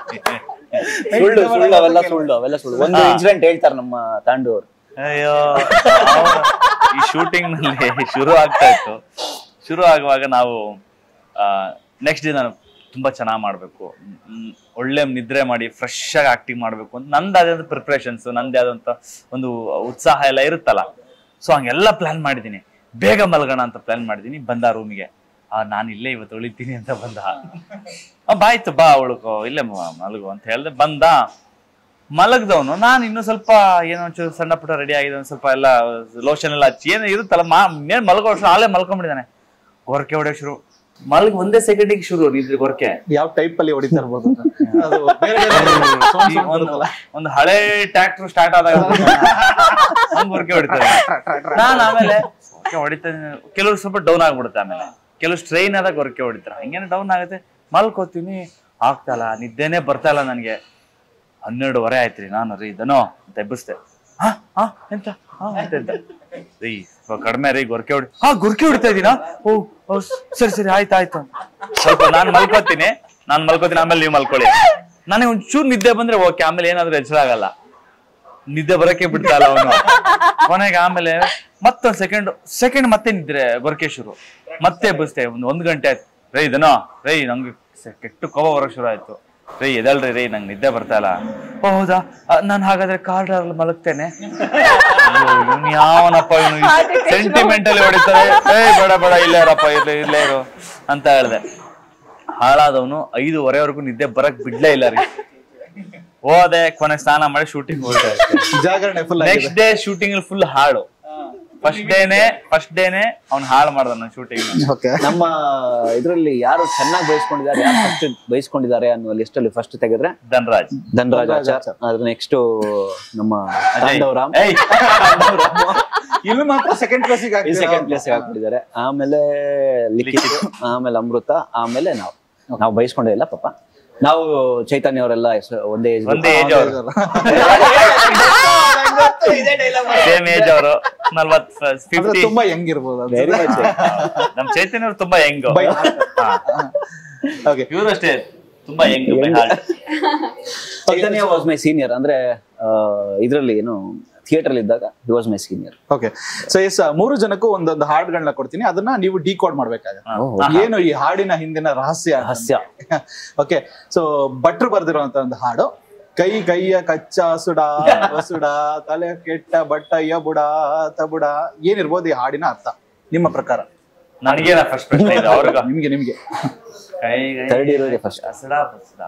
ಸುಳ್ಳು ಸುಳ್ಳು ಅವೆಲ್ಲ ಸುಳ್ಳು ಅವೆಲ್ಲ ಸುಳ್ಳು ಒಂದು ಇನ್ಸಿಡೆಂಟ್ ಹೇಳ್ತಾರೆ ನಮ್ಮ ತಾಂಡು ಅವರು ಅಯ್ಯೋ ಅವ್ನು ಈ ಶೂಟಿಂಗ್ ನಲ್ಲಿ ಶುರು ಆಗ್ತಾ ಇತ್ತು ಶುರು ಆಗುವಾಗ ನಾವು ನೆಕ್ಸ್ಟ್ ಡೇ ನಾನು ತುಂಬಾ ಚೆನ್ನಾಗಿ ಮಾಡ್ಬೇಕು ಮ್, ಒಳ್ಳೆ ನಿದ್ರೆ ಮಾಡಿ ಫ್ರೆಶ್ ಆಗಿ ಆಕ್ಟಿಂಗ್ ಮಾಡ್ಬೇಕು ಅಂತ ನಂದು ಆದಂತ ಪ್ರಿಪ್ರೇಷನ್ಸ್ ನಂದು ಆದಂತ ಒಂದು ಉತ್ಸಾಹ ಎಲ್ಲ ಇರುತ್ತಲ್ಲ ಸೊ ಹಂಗೆಲ್ಲ ಪ್ಲಾನ್ ಮಾಡಿದ್ದೀನಿ ಬೇಗ ಮಲ್ಗೋಣ ಅಂತ ಪ್ಲಾನ್ ಮಾಡಿದ್ದೀನಿ ಬಂದ ರೂಮಿಗೆ ಆ ನಾನು ಇಲ್ಲೇ ಇವತ್ತು ಉಳಿತೀನಿ ಅಂತ ಬಂದ ಆ, ಬಾಯ್ತು ಬಾ ಉಳ್ಕೋ ಇಲ್ಲೇ ಮ- ಮಲಗು ಅಂತ ಹೇಳ್ದೆ ಬಂದ ಮಲಗ್ದವನು ನಾನು ಇನ್ನು ಸ್ವಲ್ಪ ಏನೋ ಒಂಚೂರು ಸಣ್ಣ ಪುಟ್ಟ ರೆಡಿ ಆಗಿದೆ ಒಂದ್ ಸ್ವಲ್ಪ ಎಲ್ಲ ಲೋಷನ್ ಎಲ್ಲ ಹಚ್ಚಿ ಏನೋ ಇರುತ್ತಲ್ಲ ಮಾ ಇನ್ನೇನ್ ಮಲ್ಗೋ ಅಷ್ಟು ಆಲೇ ಮಲ್ಕೊಂಡ್ಬಿಟ್ಟಿದ್ದಾನೆ ಗೊರಕೆ ಹೊಡೆಯೋ ಶುರು ಮಲಗ್ ಒಂದೇ ಸೆಕೆಂಡಿಗೆ ಶುರು ನಿದ್ರೆ ಗೊರಕೆ ಯಾವ ಟೈಪ್ ಅಲ್ಲಿ ಹೊಡಿತಾ ಇರ್ಬೋದು ಅಂತ. ಅದು ಬೇರೆ ಬೇರೆ sound ಈ sound ಒಂದು ಬರುತ್ತಲ್ಲ. ಒಂದು ಹಳೆ ಟ್ರ್ಯಾಕ್ಟರ್ ಸ್ಟಾರ್ಟ್ ಆದಾಗ ಹಂಗ್ ಗೊರಕೆ ಹೊಡಿತಾರೆ ನಾನು ಆಮೇಲೆ ಗೊರಕೆ ಹೊಡಿತೇನೆ ಕೆಲವ್ರು ಸ್ವಲ್ಪ ಡೌನ್ ಆಗ್ಬಿಡುತ್ತೆ ಆಮೇಲೆ ಕೆಲವು ಸ್ಟ್ರೈನ್ ಆದಾಗ ಗೊರಕೆ ಹೊಡಿತಾರೆ ಹಂಗೇನೆ ಡೌನ್ ಆಗುತ್ತೆ ಮಲ್ಕೋತೀನಿ ಆಗ್ತಲ್ಲ ನಿದ್ದೆನೆ ಬರ್ತಾ ಇಲ್ಲ ನನಗೆ ಹನ್ನೆರಡುವರೆ ಆಯ್ತ್ರಿ ನಾನು ರೀ ಇದನೋ ಅಂತ ಎಬ್ಬಿಸ್ದೆ ಹಾ ಹಾ ಎಂತ ಹಾ ಅಂತ ಎಂತ ರೀ ಸ್ವಲ್ಪ ಕಡಿಮೆ ರೀ ಗೊರಕೆ ಹೊಡಿ ಹಾ ಗೊರಕೆ ಹೊಡಿತಾ ಇದೀನಾ ಓ ಓ ಸರಿ ಸರಿ ಆಯ್ತು ಆಯ್ತು ಸ್ವಲ್ಪ ನಾನ್ ಮಲ್ಕೋತೀನಿ ನಾನ್ ಮಲ್ಕೋತೀನಿ ಆಮೇಲೆ ನೀವು ಮಲ್ಕೊಳ್ಳಿ ನನಗೆ ಒಂಚೂರು ನಿದ್ದೆ ಬಂದ್ರೆ ಓಕೆ ಆಮೇಲೆ ಏನಾದ್ರೂ ಎಚ್ಚರ ಆಗಲ್ಲ ನಿದ್ದೆ ಬರಕ್ಕೆ ಬಿಡ್ತಾಲ್ಲ ಅವನು ಕೊನೆಗೆ ಆಮೇಲೆ ಮತ್ತೊಂದ್ ಸೆಕೆಂಡ್ ಸೆಕೆಂಡ್ ಮತ್ತೆ ನಿದ್ರೆ ಬರಕೆ ಶುರು ಮತ್ತೆ ಬಸ್ತೆ ಒಂದ್ ಒಂದ್ ಗಂಟೆ ಆಯ್ತು ರೈ ಇದನೋ ರೈ ನಂಗೆ ಸ- ಕೆಟ್ಟು ಕೋಪ ಬರಕ್ ಶುರು ಆಯ್ತು ರೈ ಎದಲ್ರಿ ರೈ ನಂಗೆ ನಿದ್ದೆ ಬರ್ತಾ ಇಲ್ಲ "ಓ, ಹೌದಾ ನಾನು ಹಾಗಾದ್ರೆ ಕಾರ್ಡಲ್ಲಿ ಮಲಗ್ತೇನೆ ಇವ್ನು ಯಾವನಪ್ಪ ಇವನು ಸೆಂಟಿಮೆಂಟಲ್ಲಿ ಹೊಡಿತಾರೆ ಏಯ್ ಬೇಡ ಬೇಡ ಇಲ್ಲೇ ಇರಪ್ಪ ಇರ್ಲಿ ಇಲ್ಲೇ ಇರು ಅಂತ ಹೇಳ್ದೆ ಹಾಳಾದವನು ಐದುವರೆವರೆಗೂ ನಿದ್ದೆ ಬರಕ್ ಬಿಡ್ಲೇ ಇಲ್ಲ ರೀ ಹೋದೆ ಕೊನೆ ಸ್ನಾನ ಮಾಡಿ ಶೂಟಿಂಗ್ ಹೋಗ್ತಾ ಜಾಗರಣೆ full next day shooting full ಹಾಳು ಫಸ್ಟ್ ಡೇನೆ ಫಸ್ಟ್ ಡೇನೆ ಅವ್ನು ಹಾಳು ಮಾಡ್ದ ನನ್ನ ಶೂಟಿಂಗ್ ಓಕೆ ನಮ್ಮ ಇದರಲ್ಲಿ ಯಾರು ಚೆನ್ನಾಗಿ ಬಯಸ್ಕೊಂಡಿದ್ದಾರೆ ಯಾರು ಫಸ್ಟ್ ಬಯಸ್ಕೊಂಡಿದ್ದಾರೆ ಅನ್ನೋ ಲಿಸ್ಟ್ ಅಲ್ಲಿ ಫಸ್ಟ್ ತೆಗೆದ್ರೆ ಧನ್ರಾಜ್ ಧನರಾಜ್ ಆಚಾರ್ ಅದ್ರ ನೆಕ್ಸ್ಟ್ ನಮ್ಮ ಅಜಯ್. ತಾಂಡವ್ ರಾಮ್ ಏಯ್ ಇಲ್ಲಿ ಮಾತ್ರ ಸೆಕೆಂಡ್ ಪ್ಲೇಸಿಗೆ ಸೆಕೆಂಡ್ ಪ್ಲೇಸ್ ಹಾಕ್ಬಿಟ್ಟಿದ್ದಾರೆ ಆಮೇಲೆ ಲಿಖಿತ್ ಆಮೇಲೆ ಅಮೃತ ಆಮೇಲೆ ನಾವು ನಾವು ಬಯಸ್ಕೊಂಡೇ ಇಲ್ಲ ಪಾಪ ನಾವು ಚೈತನ್ಯ ಅವರೆಲ್ಲ ಹೆಸ್ರು- ಒಂದೇ ಏಜ್ ಒಂದೇ ಏಜ್ ಅವರು ಸೇಮ್ ಏಜ್ ಅವರು ನಲ್ವತ್ ಅಂದ್ರೆ ಫಿಫ್ಟಿ ತುಂಬಾ ಹೆಂಗ್ ಇರ್ಬೋದು ವೆರಿ ಮಚ್ ನಮ್ ಚೈತನ್ಯ ಅವ್ರು ತುಂಬಾ ಹೆಂಗ್ ಓಕೆ ಇವರು ಅಷ್ಟೇ ತುಂಬಾ ಹೆಂಗ್ ಚೈತನ್ಯ ವಾಸ್ ಮೈ ಸೀನಿಯರ್ ಅಂದ್ರೆ ಇದರಲ್ಲಿ ಏನು ಥಿಯೇಟರ್ ಇದ್ದಾಗ he was my senior okay so yes ಮೂರು ಜನಕ್ಕೂ ಒಂದೊಂದು ಹಾಡ್ಗಳನ್ನ ಕೊಡ್ತೀನಿ ಅದನ್ನ ನೀವು ಡಿಕೋಡ್ ಮಾಡ್ಬೇಕಾಗತ್ತೆ ಏನು ಈ ಹಾಡಿನ ಹಿಂದಿನ ರಹಸ್ಯ ಹಾಸ್ಯ ಓಕೆ ಸೊ ಭಟ್ರು ಬರ್ದಿರುವಂತ ಒಂದು ಹಾಡು ಕೈ ಕೈಯ ಕಚ್ಚ ಸುಡ ಸುಡ ತಲೆ ಕೆಟ್ಟ ಬಟ್ಟಯ್ಯ ಬುಡ ತಬುಡ ಏನಿರ್ಬೋದು ಈ ಹಾಡಿನ ಅರ್ಥ ನಿಮ್ಮ ಪ್ರಕಾರ ನನಗೇನ ಫಸ್ಟ್ ಪ್ರಶ್ನೆ ಇದೆ ಅವ್ರಿಗ ನಿಮ್ಗೆ ನಿಮ್ಗೆ ಕೈ Third ಇರೋದೇ first. ಹಸಡ ಬಸಡ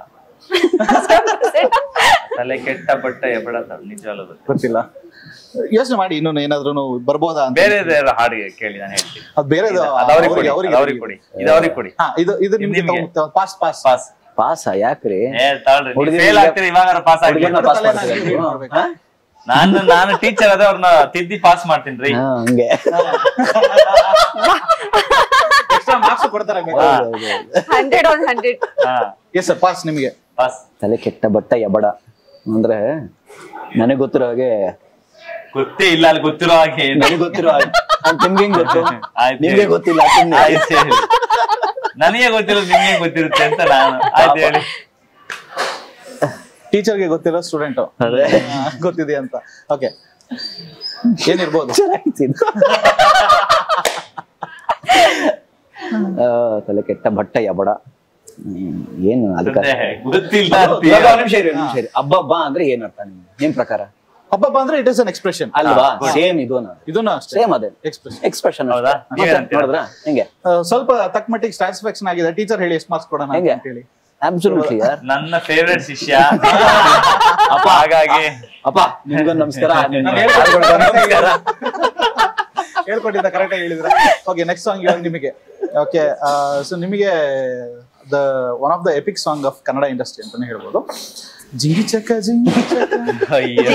ತಲೆ ಕೆಟ್ಟ ಬಟ್ಟ ಎಬಡ ನಿಜವಲ್ಲ ಗೊತ್ತಿಲ್ಲ ಯೋಚನೆ ಮಾಡಿ ಇನ್ನೊಂದು ಏನಾದ್ರು ಬರ್ಬೋದಾ ಅಂತ ಬೇರೆ ಹಾಡಿಗೆ ಕೇಳಿ ನಾನು ಹೇಳ್ತೀನಿ ಅದು ಬೇರೆ ಅದವ್ರಿಗೆ ಕೊಡಿ ಅದವ್ರಿಗೆ ಕೊಡಿ ಇದು ಅವ್ರಿಗೆ ಕೊಡಿ ಹಾ ಇದು ಇದು ನಿಮ್ಗೆ ನಿಮ್ಗೆ. ಪಾಸ್ ಪಾಸ್ ಪಾಸ್ ಪಾಸ ಯಾಕ್ರಿ ಏ ತಾಳ್ರಿ ಹುಡುಗರಿಗೆ- ಫೇಲ್ ಆಗ್ತೀರಿ ಇವಾಗ ಪಾಸ್ ಆಗಿ ಹುಡುಗರ್ನ ಪಾಸ್ ತಲೆನ ಮಾಡ್ತೀರಾ read ನೀವು? ಮಾಡ್ಬೇಕು. ಹಾ? ನಾನು ನಾನು ಟೀಚರ್ ಅದ ಅವ್ರನ್ನ ತಿದ್ದಿ ಪಾಸ್ ಮಾಡ್ತೀನಿ ರೀ ಹಾ, ಹಂಗೆ ಎಕ್ಸ್ಟ್ರಾ ಮಾರ್ಕ್ಸ್ ಕೊಡ್ತಾರೆ ಹಂಡ್ರೆಡ್ ಆನ್ ಹಂಡ್ರೆಡ್ ಹಾ ಎಸ್ ಸರ್ ಪಾಸ್ ನಿಮ್ಗೆ ಪಾಸ್ ತಲೆ ಕೆಟ್ಟ ಬಟ್ಟ ಎಬಡ ಅಂದ್ರೆ ನನಗೆ ಗೊತ್ತಿರೋ ಹಾಗೆ ಗೊತ್ತೇ ಇಲ್ಲ ಅಲ್ಲಿ ಗೊತ್ತಿರೋ ಹಾಗೆ ಏನು. ನನಗೆ ಗೊತ್ತಿರೋ ಹಾಗೆ ಅದ್ ನಿಮ್ಗೆ ಹೆಂಗ್ ಗೊತ್ತು ಆಯ್ತು ನಿಮ್ಗೆ ಹೇಳಿ. ಗೊತ್ತಿಲ್ಲ ಸುಮ್ನೆ. ಆಯ್ತು ಹೇಳಿ. ನನಗೆ ಗೊತ್ತಿರೋದು ನಿಮ್ಗೆ ಗೊತ್ತಿರುತ್ತೆ ಅಂತ ನಾನು ಆಯ್ತು ಹೇಳಿ ಟೀಚರ್ಗೆ ಗೊತ್ತಿರೋ ಸ್ಟೂಡೆಂಟ್ ಅದೇ ಗೊತ್ತಿದೆ ಅಂತ ಓಕೆ ಏನಿರ್ಬೋದು ಚೆನ್ನಾಗಿತ್ತು ಇದು. ಆ, ತಲೆ ಕೆಟ್ಟ ಬಟ್ಟ ಎಬಡ ಹ್ಮ್, ಏನು ಅದಕ್ಕೆ ಅಂದ್ರೆ ಗೊತ್ತಿಲ್ಲ ಇವಾಗ ಅಂತೀಯ. ಒಂದ್ ನಿಮಿಷ ಇರಿ, ಒಂದ್ ನಿಮಿಷ ಇರಿ. ಅಬ್ಬಬ್ಬ ಅಂದ್ರೆ ಏನ್ ಅರ್ಥ ನಿಮ್ಗೆ ನಿಮ್ ಪ್ರಕಾರ ಹಬ್ಬ ಬಂದ್ರೆ ಇಟ್ ಇಸ್ ಅನ್ ಎಕ್ಸ್ಪ್ರೆಷನ್ ಅಲ್ವಾ ಸೇಮ್ ಇದು ಇದನ್ನ ಅಷ್ಟೇ ಸೇಮ್ ಅದೇ ಎಕ್ಸ್ಪ್ರೆಷನ್ ಎಕ್ಸ್ಪ್ರೆಷನ್ ಹೌದಾ? ನೀವೇನಂತೀರಾ? ನೋಡಿದ್ರ ಹೆಂಗೆ ಸ್ವಲ್ಪ ತಕ್ಕ ಮಟ್ಟಿಗೆ ಸ್ಯಾಟಿಸ್ಫ್ಯಾಕ್ಷನ್ ಆಗಿದೆ ಟೀಚರ್ ಹೇಳಿ ಎಷ್ಟು ಮಾರ್ಕ್ಸ್ ಕೊಡೋಣ ಹೆಂಗೆ ಅಂತ ಹೇಳಿ ಅಬ್ಸಲ್ಯೂಟ್ಲಿ ಯಾರ್ ನನ್ನ ಫೇವ್ರೆಟ್ ಶಿಷ್ಯ ಅಪ್ಪ ಹಾಗಾಗಿ ಅಪ್ಪ ನಿಮ್ಗೊಂದು ನಮಸ್ಕಾರ ನಿಮ್ ನಾನು ಹೇಳ್ಕೊಟ್ಟಿದ್ದೆ ಯಾರ್ಗೊಂದು ನಮಸ್ಕಾರ ಹೇಳ್ಕೊಟ್ಟಿದ್ದ ಕರೆಕ್ಟ್ ಆಗಿ ಹೇಳಿದ್ರೆ ಓಕೆ ನೆಕ್ಸ್ಟ್ ಸಾಂಗ್ ಇವಾಗ ನಿಮಗೆ ಓಕೆ ಸೊ ನಿಮಗೆ the one of the epic song of Kannada industry ಅಂತಾನೆ ಹೇಳ್ಬೋದು ಜಿಂಗಿ ಚಕ್ಕ ಜಿಂಗಿ ಚಕ್ಕ ಅಯ್ಯೋ.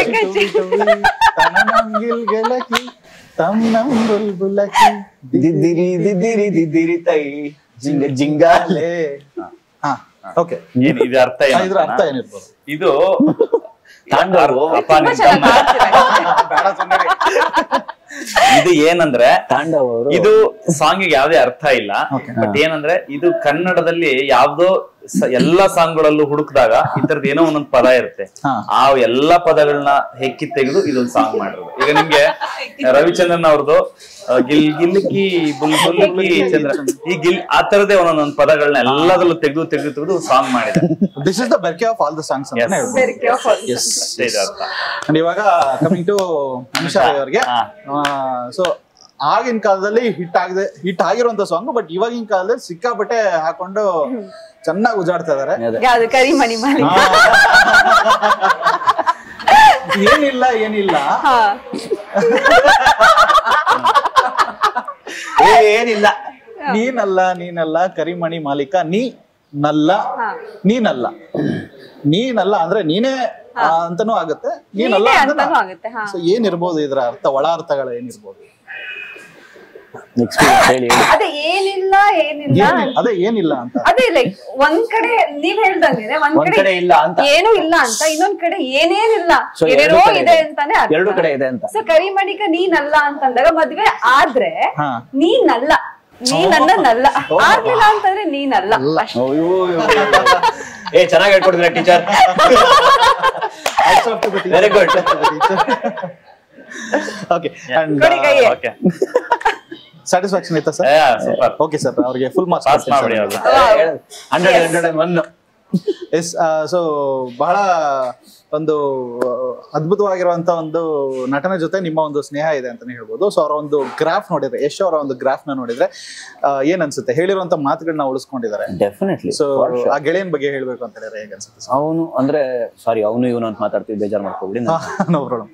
ತನನಂಗಿಲ್ ಗೆಲಕಿ ತನ್ನಂ ಬುಲ್ಬುಲಕಿ ದಿದ್ದಿರಿ ದಿದ್ದಿರಿ ದಿದ್ದಿರಿ ತೈ ಜಿಂಗ ಜಿಂಗಾಲೆ ಲೇ ಹಾ ಓಕೆ ಏನ್ ಇದು ಅರ್ಥ ಏನು ಇದ್ರ ಅರ್ಥ ಏನಿರ್ಬೋದು ಇದು ತಾಂಡವರು ಅಪ್ಪ ನಿನ್ ಚೆನ್ನಾಗಿ ತಮ್ಮ. ಬೇಡ ಸುಮ್ಮನೆ ಇದು ಏನಂದ್ರೆ ತಾಂಡವ್ ಅವರು ಇದು ಸಾಂಗಿಗೆ ಯಾವ್ದೇ ಅರ್ಥ ಇಲ್ಲ ಬಟ್ ಏನಂದ್ರೆ ಇದು ಕನ್ನಡದಲ್ಲಿ ಯಾವ್ದೋ ಸ- ಎಲ್ಲಾ ಸಾಂಗ್ಗಳಲ್ಲೂ ಹುಡುಕ್ದಾಗ ಈ ತರದ್ ಏನೋ ಒಂದೊಂದ್ ಪದ ಇರುತ್ತೆ ಹಾ. ಆ ಎಲ್ಲಾ ಪದಗಳನ್ನ ಹೆಕ್ಕಿ ತೆಗೆದು ಇದೊಂದು ಸಾಂಗ್ ಮಾಡಿರೋದು ಈಗ ನಿಮ್ಗೆ ರವಿಚಂದ್ರನ್ ಅವ್ರದ್ದು ಆ, ಗಿಲ್ ಗಿಲ್ಕಿ ಬುಲ್ ಬುಲ್ಕಿ ಚಂದ್ರ ಈ ಗಿಲ್ ಆ ತರದೇ ಒಂದೊಂದೊಂದ್ ಪದಗಳನ್ನ ಎಲ್ಲದರಲ್ಲೂ ತೆಗೆದು ತೆಗೆದು ತೆಗೆದು ಸಾಂಗ್ ಮಾಡಿದೆ ದಿಸ್ ಇಸ್ ದ ಬೆರ್ಕೆ ಆಫ್ ಆಲ್ ದ ಸಾಂಗ್ಸ್ ಅಂತಾನೆ Yes. ಹೇಳ್ಬೋದು ವೆರಿ ಕೇರ್ಫುಲ್ ಎಸ್ ಅಷ್ಟೇ ಇದು ಅರ್ಥ ಅಂಡ್ ಇವಾಗ ಕಮಿಂಗ್ ಟು ನಿಮಿಷಾ ಅವರಿಗೆ ಹಾ. ಸೊ ಆಗಿನ ಕಾಲದಲ್ಲಿ ಹಿಟ್ ಆಗದೆ ಹಿಟ್ ಆಗಿರುವಂತ ಸಾಂಗ್ ಬಟ್ ಇವಾಗಿನ ಕಾಲದಲ್ಲಿ ಸಿಕ್ಕಾಪಟ್ಟೆ ಹಾಕೊಂಡು ಚೆನ್ನಾಗಿ ಉಜಾಡ್ತಾ ಇದಾರೆ ಯಾವ್ದು ಕರಿಮಣಿ ಮಾಲಿ ಏನಿಲ್ಲ ಏನಿಲ್ಲ ಹಾ ಏ, ಏನಿಲ್ಲ ನೀನಲ್ಲ ನೀನಲ್ಲ ಕರಿಮಣಿ ಮಾಲೀಕ ನೀ ನಲ್ಲ ಹಾ. ನೀನಲ್ಲ ನೀನಲ್ಲ ಅಂದ್ರೆ ನೀನೇ ಆ, ಅಂತಾನೂ ಆಗುತ್ತೆ ನೀನಲ್ಲ ನೀನೇ ಅಂದ್ರೆ ಅಂತಾನೂ ಆಗುತ್ತೆ, ಹಾ. ಸೊ ಏನಿರ್ಬೋದು ಇದ್ರ ಅರ್ಥ ಒಳ ಅರ್ಥಗಳು ಏನಿರ್ಬೋದು ಎಕ್ಸ್ಪೀರಿಯನ್ಸ್ ಹೇಳಿ ಹೇಳಿ ಅದೇ ಏನಿಲ್ಲ ಏನಿಲ್ಲ ಏನಿಲ್ಲ- ಅದೇ ಏನಿಲ್ಲ ಅಂತ ಅದೇ ಲೈಕ್ ಒಂದ್ ಕಡೆ ನೀವ್ ಹೇಳ್ದಂಗೆ ಒಂದ್ ಒಂದ್ ಕಡೆ ಕಡೆ ಇಲ್ಲ ಅಂತ. ಏನೂ ಇಲ್ಲ ಅಂತ ಇನ್ನೊಂದ್ ಕಡೆ ಏನೇನಿಲ್ಲ So, ಎರಡು ಏನೇನೋ ಕಡೆ ಇದೆ ಇದೆ. ಅಂತಾನೆ ಅರ್ಥ. ಎರಡು ಕಡೆ ಇದೆ ಅಂತ. ಸೊ ಕರಿಮಣಿಕ ನೀನಲ್ಲ ಅಂತಂದಾಗ ಮದ್ವೆ ಆದ್ರೆ ಹಾ. ನೀನಲ್ಲ ನೀ ನನ್ನನ್ನಲ್ಲ ಆಗ್ಲಿಲ್ಲ ಅಂತಂದ್ರೆ ನೀನಲ್ಲ ಅಷ್ಟೇ. ಅಯ್ಯೋ, ಅಯ್ಯೋ, ಅಯ್ಯೋ. ಏ ಚೆನ್ನಾಗಿ ಹೇಳ್ಕೊಡ್ತೀರ teacher Very good. Okay and ಕೊಡಿ ಕೈಗೆ. ಓಕೆ ಸ್ಯಾಟಿಸ್ಫ್ಯಾಕ್ಷನ್ ಇತ್ತಾ ಸರ್ ಸೂಪರ್ ಓಕೆ ಸರ್ ಅವ್ರಿಗೆ ಫುಲ್ ಪಾಸ್ ಮಾರ್ಕ್ಸ್ ಮಾಡ್ಬಿಡಿ ಅವ್ರು hundred hundred and one yes so ಬಹಳ ಒಂದು ಅದ್ಭುತವಾಗಿರುವಂತ ಒಂದು ನಟನ ಜೊತೆ ನಿಮ್ಮ ಒಂದು ಸ್ನೇಹ ಇದೆ ಅಂತಾನೆ ಹೇಳ್ಬೋದು ಸೊ ಅವರ ಒಂದು ಗ್ರಾಫ್ ನೋಡಿದ್ರೆ ಯಶ್ ಅವರ ಒಂದು ಗ್ರಾಫ್ ನ ನೋಡಿದ್ರೆ ಆ, ಏನ್ ಅನ್ಸುತ್ತೆ ಹೇಳಿರುವಂತ ಮಾತುಗಳನ್ನ ಉಳಿಸ್ಕೊಂಡಿದ್ದಾರೆ ಡೆಫಿನೆಟ್ಲಿ ಸೊ ಆ ಗೆಳೆಯನ್ ಬಗ್ಗೆ ಹೇಳ್ಬೇಕು ಅಂತ ಹೇಳಿದ್ರೆ ಹೇಗೆ ಅನ್ಸುತ್ತೆ ಅವನು ಅಂದ್ರೆ ಸಾರಿ ಅವನು ಇವನು ಅಂತ ಮಾತಾಡ್ತೀವಿ ಬೇಜಾರು ಮಾಡ್ಕೋಬಿಡಿ no problem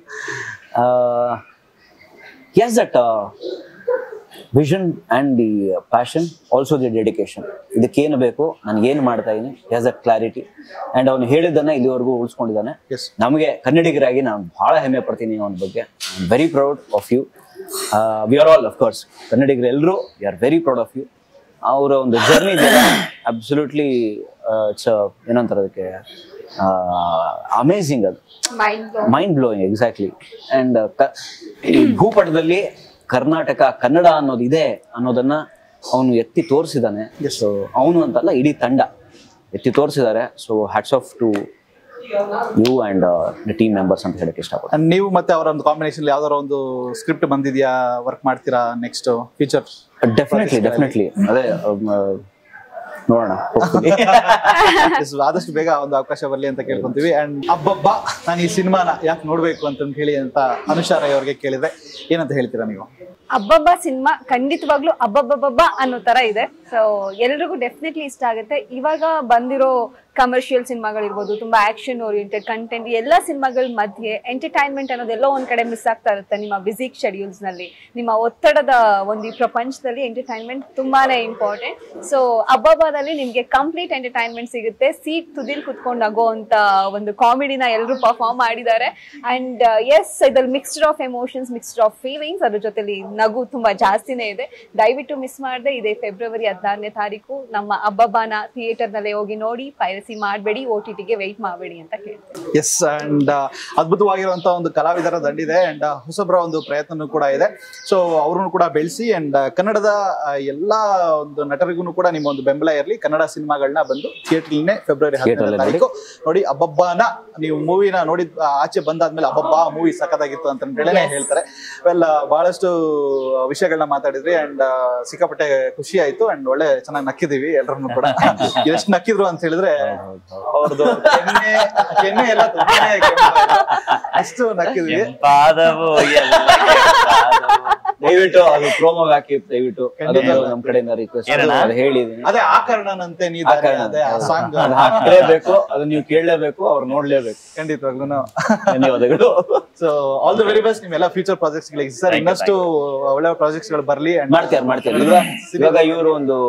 yes that vision and the passion also the dedication ಇದಕ್ಕೇನು ಬೇಕು ನಾನು ಏನು ಮಾಡ್ತಾ ಇದ್ದೀನಿ ಎಸ್ ದಟ್ ಕ್ಲಾರಿಟಿ ಅಂಡ್ ಅವನು ಹೇಳಿದ್ದನ್ನ ಇಲ್ಲಿವರೆಗೂ ಉಳಿಸ್ಕೊಂಡಿದ್ದಾನೆ ಎಸ್ ನಮಗೆ ಕನ್ನಡಿಗರಾಗಿ ನಾನು ಬಹಳ ಹೆಮ್ಮೆ ಪಡ್ತೀನಿ ಅವನ ಬಗ್ಗೆ very proud of you we are all of course ಕನ್ನಡಿಗರು ಎಲ್ಲರೂ we are very proud of you ಅವರ ಒಂದು ಜರ್ನಿ ಅಬ್ಸಲ್ಯೂಟ್ಲಿ ಇಟ್ಸ್ ಏನಂತಾರೆ ಅದಕ್ಕೆ ಅಮೇಝಿಂಗ್ ಅದು mind mind blowing exactly and ಭೂಪಟದಲ್ಲಿ ಕರ್ನಾಟಕ ಕನ್ನಡ ಅನ್ನೋದು ಇದೆ ಅನ್ನೋದನ್ನ ಅವನು ಎತ್ತಿ ತೋರಿಸಿದಾನೆ ಸೊ ಅವನು ಅಂತಲ್ಲ ಇಡೀ ತಂಡ ಎತ್ತಿ ತೋರಿಸಿದ್ದಾರೆ so hats off to you and the team members ಅಂತ ಹೇಳಕ್ ಇಷ್ಟಪಡ್ತೀನಿ ನೀವು ಮತ್ತೆ ಅವರ ಒಂದು ಕಾಂಬಿನೇಷನ್ ಯಾವ್ದಾರ ಒಂದು ಸ್ಕ್ರಿಪ್ಟ್ ಬಂದಿದ್ಯಾ ವರ್ಕ್ ಮಾಡ್ತೀರಾ ನೆಕ್ಸ್ಟ್ ಫ್ಯೂಚರ್ ಡೆಫಿನೆಟ್ಲಿ ಡೆಫಿನೆಟ್ಲಿ ಅದೇ ಅಮ್, ನೋಡೋಣ hopefully. ಆದಷ್ಟು ಬೇಗ ಒಂದು ಅವಕಾಶ ಬರ್ಲಿ ಅಂತ ಕೇಳ್ಕೊಂತೀವಿ ಅಂಡ್ ಅಬ್ಬಬ್ಬಾ ನಾನು ಈ ಸಿನಿಮಾನ ಯಾಕೆ ನೋಡ್ಬೇಕು ಅಂತ ಹೇಳಿ ಅಂತ ಅನುಷಾ ರೈ ಅವ್ರಿಗೆ ಕೇಳಿದ್ರೆ ಏನಂತ ಹೇಳ್ತೀರಾ ನೀವು ಅಬ್ಬಬ್ಬ ಸಿನಿಮಾ ಖಂಡಿತವಾಗ್ಲೂ ಅಬ್ಬಬ್ಬಬ್ಬ ಅನ್ನೋ ತರ ಇದೆ ಸೊ ಎಲ್ರಿಗೂ ಡೆಫಿನೆಟ್ಲಿ ಇಷ್ಟ ಆಗುತ್ತೆ ಇವಾಗ ಬಂದಿರೋ ಕಮರ್ಷಿಯಲ್ ಸಿನಿಮಾಗಳಿರ್ಬೋದು ತುಂಬಾ ಆಕ್ಷನ್ ಓರಿಯೆಂಟೆಡ್ ಕಂಟೆಂಟ್ ಎಲ್ಲ ಸಿನಿಮಾಗಳ ಮಧ್ಯೆ ಎಂಟರ್ಟೈನ್ಮೆಂಟ್ ಅನ್ನೋದೆಲ್ಲೋ ಒಂದ್ ಕಡೆ ಮಿಸ್ ಆಗ್ತಾ ಇರುತ್ತೆ ನಿಮ್ಮ ಬಿಸಿ ಶೆಡ್ಯೂಲ್ಸ್ ನಲ್ಲಿ ನಿಮ್ಮ ಒತ್ತಡದ ಒಂದು ಈ ಪ್ರಪಂಚದಲ್ಲಿ ಎಂಟರ್ಟೈನ್ಮೆಂಟ್ ತುಂಬಾನೇ ಇಂಪಾರ್ಟೆಂಟ್ ಸೊ ಅಬ್ಬಬ್ಬದಲ್ಲಿ ನಿಮ್ಗೆ ಕಂಪ್ಲೀಟ್ ಎಂಟರ್ಟೈನ್ಮೆಂಟ್ ಸಿಗುತ್ತೆ ಸೀಟ್ ತುದಿಲ್ ಕುತ್ಕೊಂಡು ನಗೋ ಅಂತ ಒಂದು ಕಾಮಿಡಿನ ಎಲ್ಲರೂ ಪರ್ಫಾರ್ಮ್ ಮಾಡಿದ್ದಾರೆ ಅಂಡ್ ಎಸ್ ಇದ್ರಲ್ಲಿ mixed of emotions mixed of feelings ಅದ್ರ ಜೊತೆಲಿ ನಗು ತುಂಬಾ ಜಾಸ್ತಿನೇ ಇದೆ ದಯವಿಟ್ಟು ಮಿಸ್ ಮಾಡದೆ ಇದೇ ಫೆಬ್ರವರಿ ಹದಿನಾರನೇ ತಾರೀಕು ನಮ್ಮ ಅಬ್ಬಬ್ಬಾನ ಥಿಯೇಟರ್ ನಲ್ಲೇ ಹೋಗಿ ನೋಡಿ ಪೈರಸಿ ಮಾಡಬೇಡಿ ಓ ಟಿ ಟಿಗೆ ವೆಯ್ಟ್ ಮಾಡಬೇಡಿ ಅಂತ ಕೇಳ್ತೇನೆ ಎಸ್ ಅಂಡ್ ಅದ್ಭುತವಾಗಿರುವಂತಹ ಒಂದು ಕಲಾವಿದರ ದಂಡಿದೆ ಅಂಡ್ ಹೊಸಬ್ರ ಒಂದು ಪ್ರಯತ್ನನೂ ಕೂಡ ಇದೆ ಸೊ ಅವ್ರನ್ನು ಕೂಡ ಬೆಳೆಸಿ ಅಂಡ್ ಕನ್ನಡದ ಆ, ಎಲ್ಲಾ ಒಂದು ನಟರಿಗೂ ಕೂಡ ನಿಮ್ಮ ಒಂದು ಬೆಂಬಲ ಇರಲಿ ಕನ್ನಡ ಸಿನಿಮಾಗಳನ್ನ ಬಂದು ಥಿಯೇಟರ್ನೇ ಫೆಬ್ರವರಿ Theatre ಹದಿನೈದನೇ ಅಲ್ಲಿ ತಾರೀಕು ನೋಡಿ ಅಬ್ಬಬ್ಬಾನ ನೀವು ಮೂವಿನ ನೋಡಿದ ಆ, ಆಚೆ ಬಂದಾದ್ಮೇಲೆ ಅಬ್ಬಬ್ಬಾ ಮೂವಿ ಸಖತ್ತಾಗಿತ್ತು ಅಂತ ಹೇಳೇ ಹೇಳ್ತಾರೆ ವೆಲ್ ಬಹಳಷ್ಟು ವಿಷಯಗಳನ್ನ ಮಾತಾಡಿದ್ರಿ ಅಂಡ್ ಸಿಕ್ಕಾಪಟ್ಟೆ ಖುಷಿ ಆಯ್ತು ಅಂಡ್ ಒಳ್ಳೆ ಚೆನ್ನಾಗಿ ನಕ್ಕಿದೀವಿ ಎಲ್ಲರನ್ನು ಕೂಡ ಎಷ್ಟು ನಕ್ಕಿದ್ರು ಅಂತ ಹೇಳಿದ್ರೆ ಅವ್ರದ್ದು ಕೆನ್ನೆ ಕೆನ್ನೆ ಎಲ್ಲ ತುಂಬಾನೇ ಕೆಂಪಾಗಿದೆ. ಅಷ್ಟು ನಕ್ಕಿದ್ವಿ ಕೆಂಪಾದವು ಎಲ್ಲ ಕೆಂಪಾದವು. ದಯವಿಟ್ಟು ಅದು ಪ್ರೋಮೋಗ್ ಹಾಕಿ ದಯವಿಟ್ಟು ಖಂಡಿತ. ಅದೊಂದು ನಮ್ ಕಡೆಯಿಂದ ರಿಕ್ವೆಸ್ಟ್ ಏನಣ್ಣ? ಅದು ಹೇಳಿದೀನಿ ಅದೇ ಆ ಕಾರಣನಂತೆ ನೀ ಆ ಕಾರಣ ಅದೇ ಆ ಸಾಂಗ್ ಅದು ಹಾಕ್ಲೇಬೇಕು ಅದು ನೀವು ಕೇಳಲೇಬೇಕು ಅವ್ರು ನೋಡ್ಲೇಬೇಕು ಖಂಡಿತವಾಗ್ಲೂ ಧನ್ಯವಾದಗಳು so all the very best ನಿಮ್ಮೆಲ್ಲ ಫ್ಯೂಚರ್ ಪ್ರಾಜೆಕ್ಟ್ಸ್ ಗಳಿಗೆ ಸರ್ Thank you, ಇನ್ನಷ್ಟು ಒಳ್ಳೆ ಪ್ರಾಜೆಕ್ಟ್ಸ್ ಗಳು ಬರ್ಲಿ and ಮಾಡ್ತಾರೆ ಮಾಡ್ತಾರೆ ಇವಾಗ ಇವಾಗ ಇವರು ಒಂದು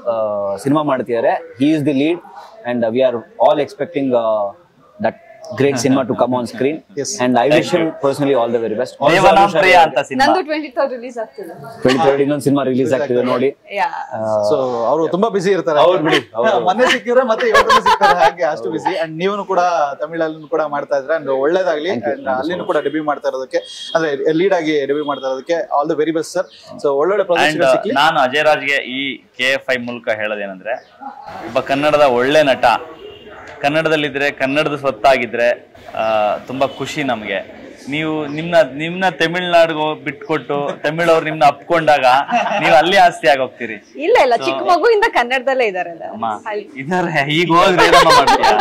ಸಿನಿಮಾ ಮಾಡ್ತಿದ್ದಾರೆ he is the lead and we are all expecting that great cinema to come on screen Yes. And I wish personally all the very best Devanam Priya ಅಂತ ಸಿನಿಮಾ ನಂದು ಟ್ವೆಂಟಿ ಥರ್ಡ್ ರಿಲೀಸ್ ಆಗ್ತಿದೆ ಟ್ವೆಂಟಿ ಥರ್ಡ್ ಇನ್ನೊಂದು cinema release ಆಗ್ತಿದೆ ನೋಡಿ yeah so ಅವರು ತುಂಬಾ ಬಿಸಿ ಇರ್ತಾರೆ ಹೌದು ಬಿಡಿ, ಹೌದು. ಮೊನ್ನೆ ಸಿಕ್ಕಿದ್ರೆ ಮತ್ತೆ ಇವತ್ತು ಸಿಗ್ತಾರೆ ಹಾಗೆ ಅಷ್ಟು ಬಿಸಿ ಅಂಡ್ ನೀವು ಕೂಡ ತಮಿಳಲ್ಲೂ ಕೂಡ ಮಾಡ್ತಾ ಇದ್ರೆ ಅಂಡ್ ಒಳ್ಳೇದಾಗ್ಲಿ ಅಂಡ್ ಅಲ್ಲಿನೂ ಕೂಡ ಡೆಬ್ಯೂ ಮಾಡ್ತಾ ಇರೋದಕ್ಕೆ ಅಂದ್ರೆ ಲೀಡ್ ಆಗಿ ಡೆಬ್ಯೂ ಮಾಡ್ತಾ ಇರೋದಕ್ಕೆ all the very best sir so ಒಳ್ಳೊಳ್ಳೆ ಅಂಡ್ ಪ್ರಾಜೆಕ್ಟ್ಸ್ ಸಿಕ್ಲಿ ನಾನು ಅಜಯ್ ರಾಜ್ಗೆ ಈ ಕೆ ಎಫ್ ಐ ಮೂಲಕ ಹೇಳೋದೇನಂದ್ರೆ ಒಬ್ಬ ಕನ್ನಡದ ಒಳ್ಳೆ ನಟ ಕನ್ನಡದಲ್ಲಿದ್ರೆ ಕನ್ನಡದ ಸ್ವತ್ತಾಗಿದ್ರೆ ಆ, ತುಂಬಾ ಖುಷಿ ನಮ್ಗೆ ನೀವು ನಿಮ್ನ ನಿಮ್ನ ತಮಿಳ್ನಾಡಿಗೆ ಬಿಟ್ಕೊಟ್ಟು ತಮಿಳವ್ರು ನಿಮ್ನ ಅಪ್ಕೊಂಡಾಗ ನೀವು ಅಲ್ಲಿ ಆಸ್ತಿ ಆಗೋಗ್ತೀರಿ ಇಲ್ಲ ಇಲ್ಲ ಚಿಕ್ಕ ಮಗುವಿಂದ ಕನ್ನಡದಲ್ಲೇ ಇದಾರೆ ಅಮ್ಮ ಇದಾರೆ ಈಗ ಹೋದ್ರೆ ಏನಮ್ಮ ಮಾಡ್ತೀಯ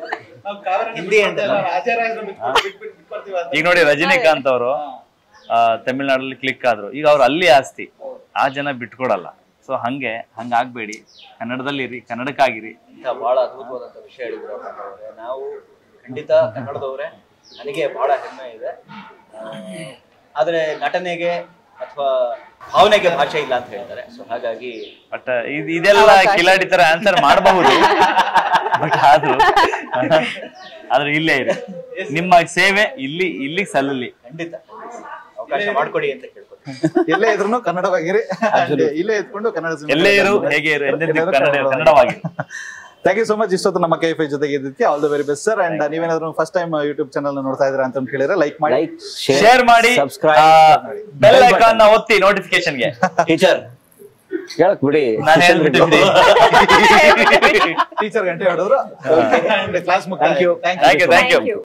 ಈಗ ನೋಡಿ ರಜನಿಕಾಂತ್ ಅವರು ತಮಿಳ್ನಾಡಲ್ಲಿ ಕ್ಲಿಕ್ ಆದ್ರು ಈಗ ಅವ್ರು ಅಲ್ಲಿ ಆಸ್ತಿ ಆ ಜನ ಬಿಟ್ಕೊಡಲ್ಲ ಸೊ ಹಂಗೆ ಹಂಗಾಗ್ಬೇಡಿ ಕನ್ನಡದಲ್ಲಿರಿ ಕನ್ನಡಕ್ಕಾಗಿರಿ ಇಂಥ ಬಹಳ ಅದ್ಭುತವಾದಂಥ ವಿಷಯ ಹೇಳಿದ್ರು ಅವ್ರೆ. ನಾವು ಖಂಡಿತ ಕನ್ನಡದವರೇ ನನಗೆ ಬಹಳ ಹೆಮ್ಮೆ ಇದೆ ಆ, ಆದ್ರೆ ನಟನೆಗೆ ಅಥವಾ ಭಾವನೆಗೆ ಭಾಷೆ ಇಲ್ಲ ಅಂತ ಹೇಳ್ತಾರೆ ಸೊ ಹಾಗಾಗಿ ಬಟ್ ಇದೆಲ್ಲ ಕಿಲಾಡಿ ತರ ಆನ್ಸರ್ ಮಾಡಬಹುದು ಬಟ್ ಆದ್ರೂ ಆದ್ರೆ ಇಲ್ಲೇ ಇರಿ ನಿಮ್ಮ ಸೇವೆ ಇಲ್ಲಿ ಇಲ್ಲಿ ಸಲ್ಲಲಿ ಖಂಡಿತ ಅವಕಾಶ ಮಾಡ್ಕೊಡಿ ಅಂತ ಕೇಳ್ಕೊತೀನಿ ಎಲ್ಲೇ ಇದ್ರು ಕನ್ನಡವಾಗಿರಿ And ಇಲ್ಲೇ ಇದ್ಕೊಂಡು ಕನ್ನಡ ಎಲ್ಲೇ ಇರು ಹೇಗೆ ಇರು ಎಂದೆಂದಿಗೂ ಕನ್ನಡ ಕನ್ನಡವಾಗಿ ಥ್ಯಾಂಕ್ ಯು ಸೊ ಮಚ್ ಇಷ್ಟೊತ್ತು ನಮ್ಮ ಕೈ ಫೈ ಜೊತೆಗೆ ಇದ್ದಕ್ಕೆ all the very best sir and ನೀವೇನಾದ್ರೂ ಫಸ್ಟ್ ಟೈಮ್ ಯೂಟ್ಯೂಬ್ ಚಾನಲ್ ನೋಡ್ತಾ ಇದ್ದೀರಾ ಅಂತ ಕೇಳಿದ್ರೆ ಲೈಕ್ ಮಾಡಿ ಲೈಕ್ ಶೇರ್ ಮಾಡಿ ಸಬ್ಸ್ಕ್ರೈಬ್ ಬೆಲ್ ಐಕಾನ್ ನ ಒತ್ತಿ ನೋಟಿಫಿಕೇಶನ್ಗೆ ಟೀಚರ್ ಕೇಳಕ್ ಬಿಡಿ ನಾನು ಹೇಳ್ಬಿಟ್ಟಿದ್ದೀನಿ ಟೀಚರ್ ಗಂಟೆ ಹೊಡೆದ್ರು ಕ್ಲಾಸ್ ಮುಖ್ಯ Thank you. Thank thank you thank you thank you